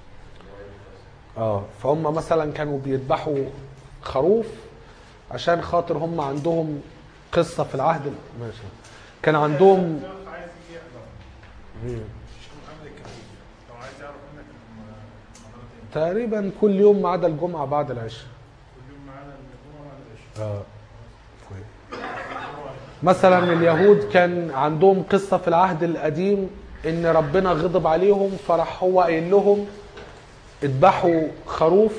اه فهم مثلا كانوا بيذبحوا خروف عشان خاطر هم عندهم قصه في العهد ال- ماشي كان عندهم عايز يجي يحضر مش محمد الكبير لو عايز يعرف منك المحاضرات ايه تقريبا كل يوم ما عدا الجمعه بعد العشاء كل يوم معانا الجمعه بعد العشاء اه مثلا اليهود كان عندهم قصه في العهد القديم ان ربنا غضب عليهم فراح هو قايل لهم اذبحوا خروف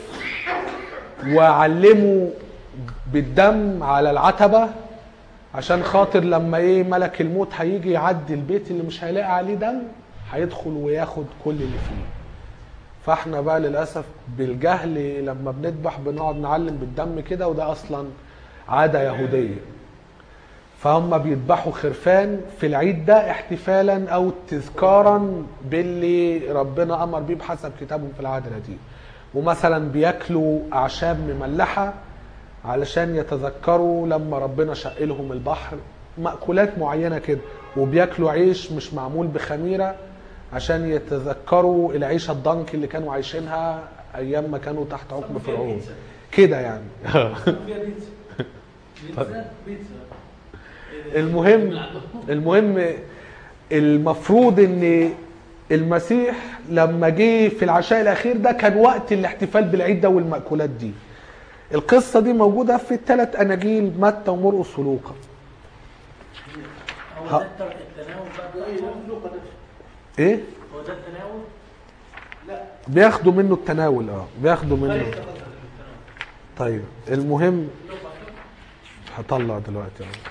وعلموا بالدم على العتبه عشان خاطر لما ايه ملك الموت هيجي يعدي البيت اللي مش هيلاقي عليه دم هيدخل وياخد كل اللي فيه فاحنا بقى للاسف بالجهل لما بنذبح بنقعد نعلم بالدم كده وده اصلا عاده يهوديه فهم بيذبحوا خرفان في العيد ده احتفالا او تذكارا باللي ربنا امر بيه بحسب كتابهم في العهد القديم ومثلا بياكلوا اعشاب مملحه علشان يتذكروا لما ربنا شق لهم البحر مأكولات معينه كده وبياكلوا عيش مش معمول بخميره عشان يتذكروا العيشه الضنك اللي كانوا عايشينها ايام ما كانوا تحت حكم فيها فرعون بيتزا. كده يعني فيها بيتزا بيتزا بيتزا المهم المهم المفروض ان المسيح لما جه في العشاء الاخير ده كان وقت الاحتفال بالعيد ده والمأكولات دي القصة دي موجودة في الثلاث أناجيل متى ومرقس ولوقا هو ها. ده التر- التناول بقى بتاعهم؟ إيه؟ هو ده التناول؟ بياخدوا منه التناول اه بياخدوا منه خليك تفضل. طيب المهم هطلع دلوقتي اهو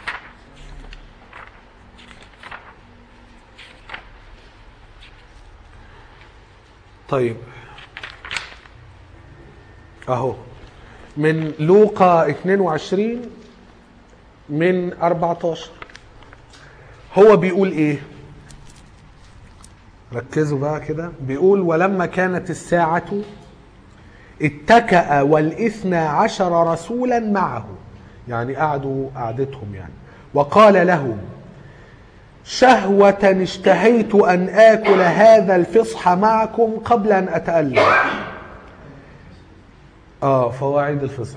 طيب اهو من لوقا 22 من 14 هو بيقول ايه ركزوا بقى كده بيقول ولما كانت الساعة اتكأ والاثنى عشر رسولا معه يعني قعدوا قعدتهم يعني وقال لهم شهوة اشتهيت أن آكل هذا الفصح معكم قبل أن أتألم اه فهو عيد الفصح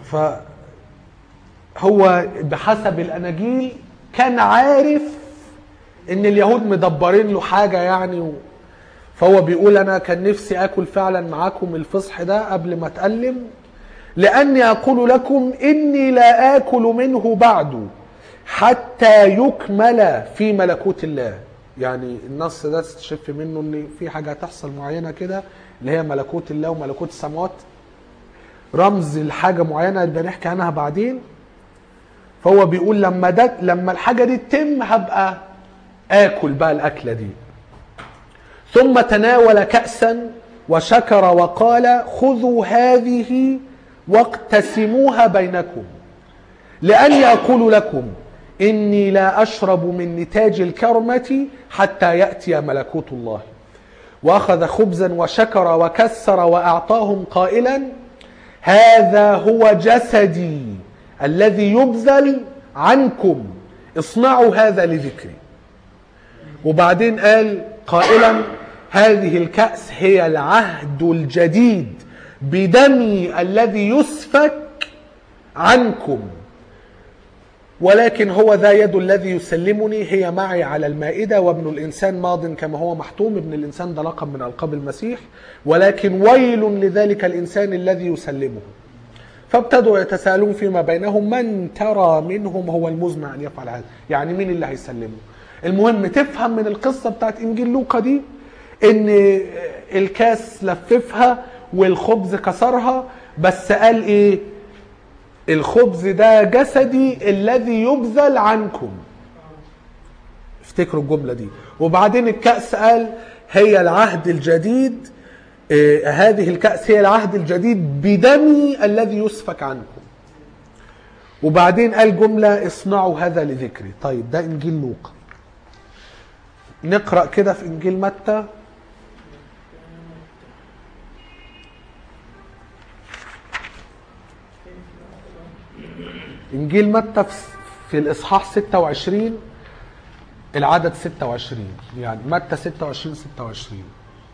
فهو بحسب الأناجيل كان عارف ان اليهود مدبرين له حاجة يعني و... فهو بيقول انا كان نفسي اكل فعلا معاكم الفصح ده قبل ما اتألم لاني اقول لكم اني لا اكل منه بعد حتى يكمل في ملكوت الله يعني النص ده تستشف منه ان في حاجه هتحصل معينه كده اللي هي ملكوت الله وملكوت السماوات رمز لحاجه معينه اللي بنحكي عنها بعدين فهو بيقول لما ده لما الحاجه دي تتم هبقى اكل بقى الاكله دي ثم تناول كأسا وشكر وقال خذوا هذه واقتسموها بينكم لأني أقول لكم إني لا أشرب من نتاج الكرمة حتى يأتي ملكوت الله وأخذ خبزا وشكر وكسر وأعطاهم قائلا هذا هو جسدي الذي يبذل عنكم اصنعوا هذا لذكري وبعدين قال قائلا هذه الكأس هي العهد الجديد بدمي الذي يسفك عنكم ولكن هو ذا يد الذي يسلمني هي معي على المائدة وابن الإنسان ماض كما هو محتوم ابن الإنسان ده لقب من ألقاب المسيح ولكن ويل لذلك الإنسان الذي يسلمه فابتدوا يتساءلون فيما بينهم من ترى منهم هو المزمع أن يفعل هذا يعني مين اللي هيسلمه المهم تفهم من القصة بتاعت إنجيل لوقا دي إن الكاس لففها والخبز كسرها بس قال إيه الخبز ده جسدي الذي يبذل عنكم افتكروا الجملة دي وبعدين الكأس قال هي العهد الجديد آه، هذه الكأس هي العهد الجديد بدمي الذي يسفك عنكم وبعدين قال جملة اصنعوا هذا لذكري طيب ده إنجيل لوقا نقرأ كده في إنجيل متى إنجيل متى في- في الإصحاح 26 العدد 26 يعني متى 26 26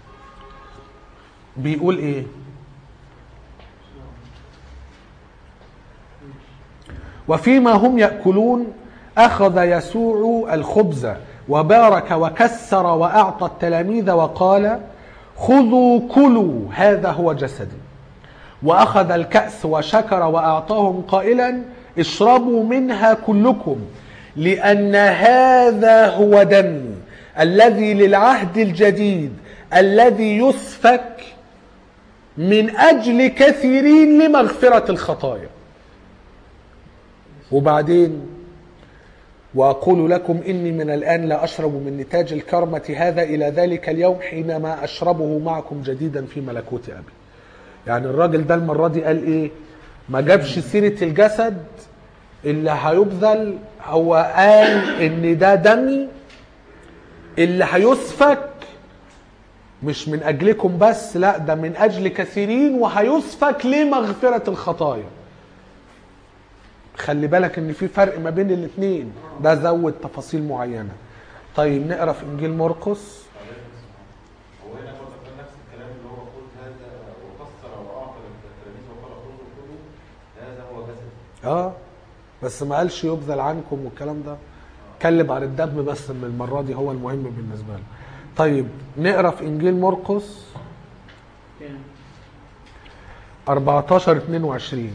بيقول إيه؟ وفيما هم يأكلون أخذ يسوع الخبز وبارك وكسر وأعطى التلاميذ وقال خذوا كلوا هذا هو جسدي واخذ الكاس وشكر واعطاهم قائلا اشربوا منها كلكم لان هذا هو دمي الذي للعهد الجديد الذي يسفك من اجل كثيرين لمغفره الخطايا وبعدين واقول لكم اني من الان لا اشرب من نتاج الكرمه هذا الى ذلك اليوم حينما اشربه معكم جديدا في ملكوت ابي يعني الراجل ده المرة دي قال ايه ما جابش سيرة الجسد اللي هيبذل هو قال ان ده دمي اللي هيسفك مش من اجلكم بس لا ده من اجل كثيرين وهيسفك لمغفرة الخطايا خلي بالك ان في فرق ما بين الاثنين ده زود تفاصيل معينة طيب نقرا في انجيل مرقس هو هنا برضه كان نفس الكلام اللي هو قلت هذا وكسر واعطى للتلاميذ وقال خذوا كلوا هذا هو جسدي اه بس ما قالش يبذل عنكم والكلام ده اتكلم عن الدم بس من المره دي هو المهم بالنسبه له طيب نقرا في انجيل مرقس كام 14 22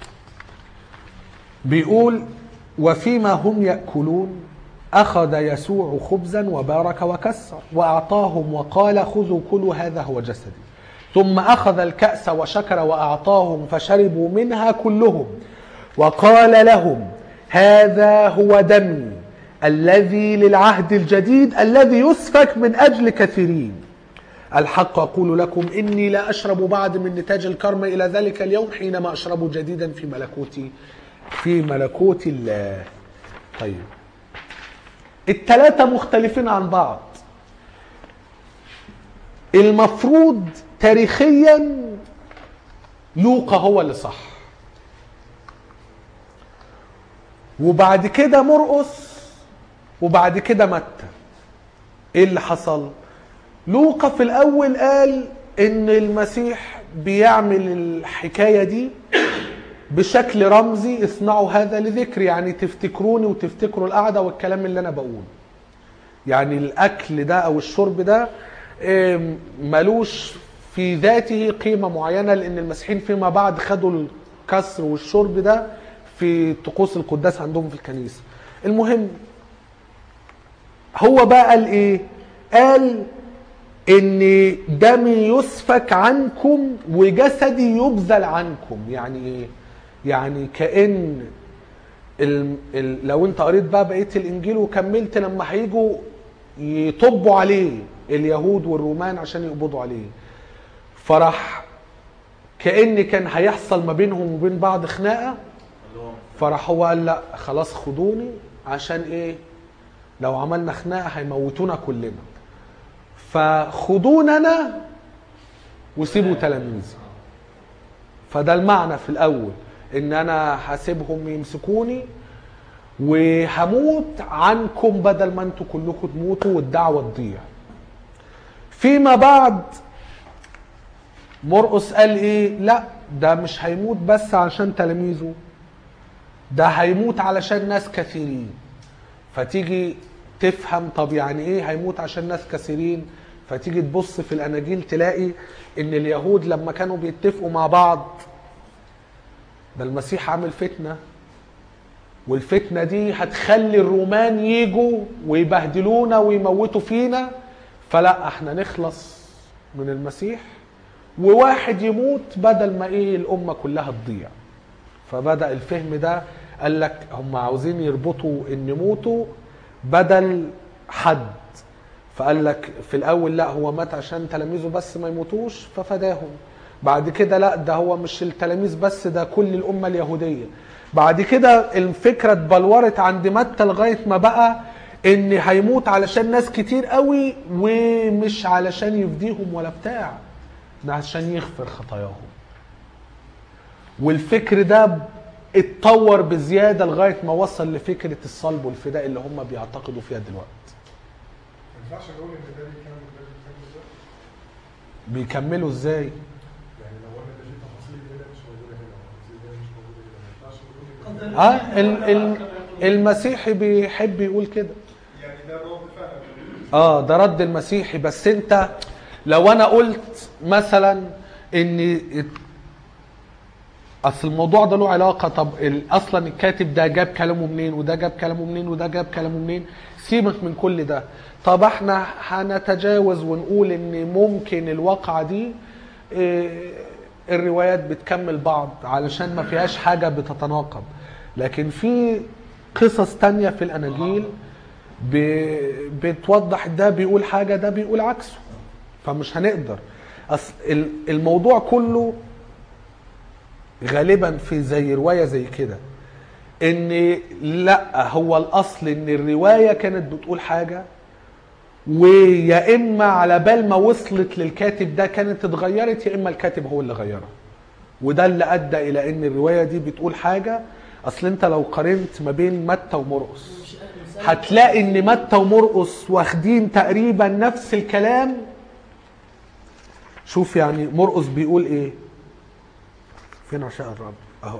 بيقول وفيما هم ياكلون اخذ يسوع خبزا وبارك وكسر واعطاهم وقال خذوا كلوا هذا هو جسدي ثم اخذ الكاس وشكر واعطاهم فشربوا منها كلهم وقال لهم هذا هو دمي الذي للعهد الجديد الذي يسفك من اجل كثيرين الحق أقول لكم إني لا أشرب بعد من نتاج الكرم إلى ذلك اليوم حينما أشرب جديدا في ملكوتي في ملكوت الله طيب التلاتة مختلفين عن بعض المفروض تاريخيا لوقا هو اللي صح وبعد كده مرقس وبعد كده متى ايه اللي حصل لوقا في الاول قال ان المسيح بيعمل الحكايه دي بشكل رمزي اصنعوا هذا لذكر يعني تفتكروني وتفتكروا القعده والكلام اللي انا بقوله يعني الاكل ده او الشرب ده آم، ملوش في ذاته قيمه معينه لان المسيحيين فيما بعد خدوا الكسر والشرب ده في طقوس القداس عندهم في الكنيسه المهم هو بقى قال ايه قال ان دمي يسفك عنكم وجسدي يبذل عنكم يعني ايه يعني كان ال... ال... لو انت قريت بقى بقيه الانجيل وكملت لما هيجوا يطبوا عليه اليهود والرومان عشان يقبضوا عليه فراح كأن كان هيحصل ما بينهم وبين بعض خناقة اللي هو فراح هو قال لا خلاص خدوني عشان ايه لو عملنا خناقه هيموتونا كلنا فخدونا انا وسيبوا تلاميذي فده المعنى في الاول ان انا هسيبهم يمسكوني وهموت عنكم بدل ما انتوا كلكم تموتوا والدعوه تضيع فيما بعد مرقس قال ايه لا ده مش هيموت بس عشان تلاميذه ده هيموت علشان ناس كثيرين فتيجي تفهم طب يعني ايه هيموت عشان ناس كثيرين فتيجي تبص في الاناجيل تلاقي ان اليهود لما كانوا بيتفقوا مع بعض ده المسيح عامل فتنه والفتنه دي هتخلي الرومان يجوا ويبهدلونا ويموتوا فينا فلا احنا نخلص من المسيح وواحد يموت بدل ما ايه الامه كلها تضيع فبدا الفهم ده قال لك هم عاوزين يربطوا ان موتوا بدل حد فقال لك في الاول لا هو مات عشان تلاميذه بس ما يموتوش ففداهم بعد كده لا ده هو مش التلاميذ بس ده كل الامه اليهوديه بعد كده الفكره اتبلورت عند متى لغايه ما بقى ان هيموت علشان ناس كتير قوي ومش علشان يفديهم ولا بتاع ده عشان يغفر خطاياهم والفكر ده اتطور بزياده لغايه ما وصل لفكره الصلب والفداء اللي هم بيعتقدوا فيها دلوقتي ما ينفعش نقول ان ده بيكمل ده بيكمل ده بيكملوا ازاي يعني لو قلنا ده في تفاصيل هنا مش موجوده هنا وتفاصيل هنا مش موجوده هنا ما ينفعش نقول ان اه ال ال المسيحي بيحب يقول كده يعني ده رد فعل اه ده رد المسيحي بس انت لو انا قلت مثلا ان اصل الموضوع ده له علاقه طب ال- اصلا الكاتب ده جاب كلامه منين وده جاب كلامه منين وده جاب كلامه منين سيبك من كل ده طب احنا هنتجاوز ونقول ان ممكن الواقعه دي إيه، الروايات بتكمل بعض علشان ما فيهاش حاجه بتتناقض لكن في قصص تانية في الاناجيل ب- بتوضح ده بيقول حاجه ده بيقول عكسه فمش هنقدر اصل ال- الموضوع كله غالبا في زي روايه زي كده ان لا هو الاصل ان الروايه كانت بتقول حاجه ويا اما على بال ما وصلت للكاتب ده كانت اتغيرت يا اما الكاتب هو اللي غيرها وده اللي ادى الى ان الروايه دي بتقول حاجه اصل انت لو قارنت ما بين متى ومرقس مش مسألة- هتلاقي ان متى ومرقس واخدين تقريبا نفس الكلام شوف يعني مرقس بيقول ايه فين عشاء الرب اهو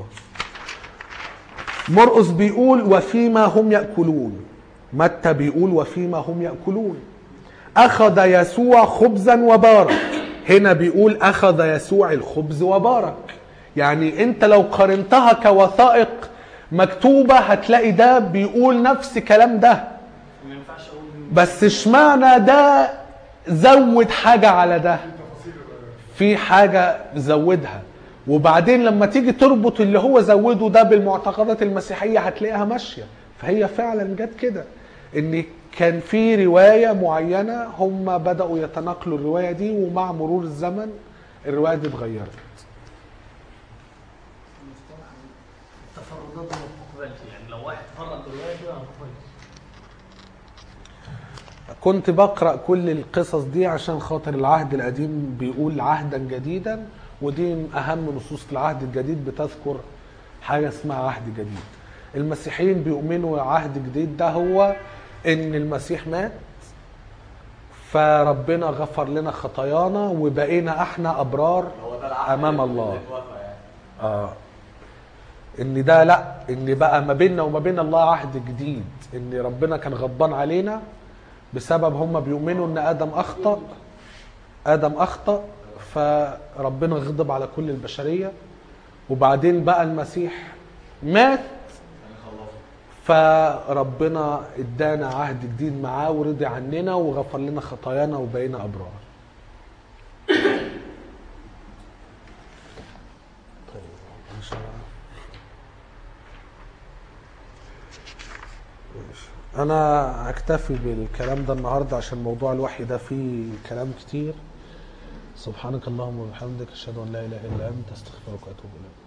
مرقس بيقول وفيما هم ياكلون متى بيقول وفيما هم ياكلون اخذ يسوع خبزا وبارك هنا بيقول اخذ يسوع الخبز وبارك يعني انت لو قارنتها كوثائق مكتوبه هتلاقي ده بيقول نفس كلام ده ما ينفعش اقول إن بس اشمعنى ده زود حاجه على ده في حاجه زودها وبعدين لما تيجي تربط اللي هو زوده ده بالمعتقدات المسيحيه هتلاقيها ماشيه فهي فعلا جت كده ان كان في روايه معينه هم بداوا يتناقلوا الروايه دي ومع مرور الزمن الروايه دي اتغيرت التفردات ما بتقبلش يعني لو واحد فرق الروايه دي ما بتقبلش كنت بقرا كل القصص دي عشان خاطر العهد القديم بيقول عهدا جديدا ودي من اهم نصوص في العهد الجديد بتذكر حاجه اسمها عهد جديد المسيحيين بيؤمنوا عهد جديد ده هو ان المسيح مات فربنا غفر لنا خطايانا وبقينا احنا ابرار هو ده العقل امام اللي الله اتوفى يعني اه ان ده لا ان بقى ما بيننا وما بين الله عهد جديد ان ربنا كان غضبان علينا بسبب هم بيؤمنوا ان ادم اخطا ادم اخطا فربنا غضب على كل البشريه وبعدين بقى المسيح مات فربنا ادانا عهد جديد معاه ورضي عننا وغفر لنا خطايانا وبقينا ابرار انا اكتفي بالكلام ده النهارده عشان موضوع الوحي ده فيه كلام كتير سبحانك اللهم وبحمدك اشهد ان لا اله الا انت استغفرك واتوب اليك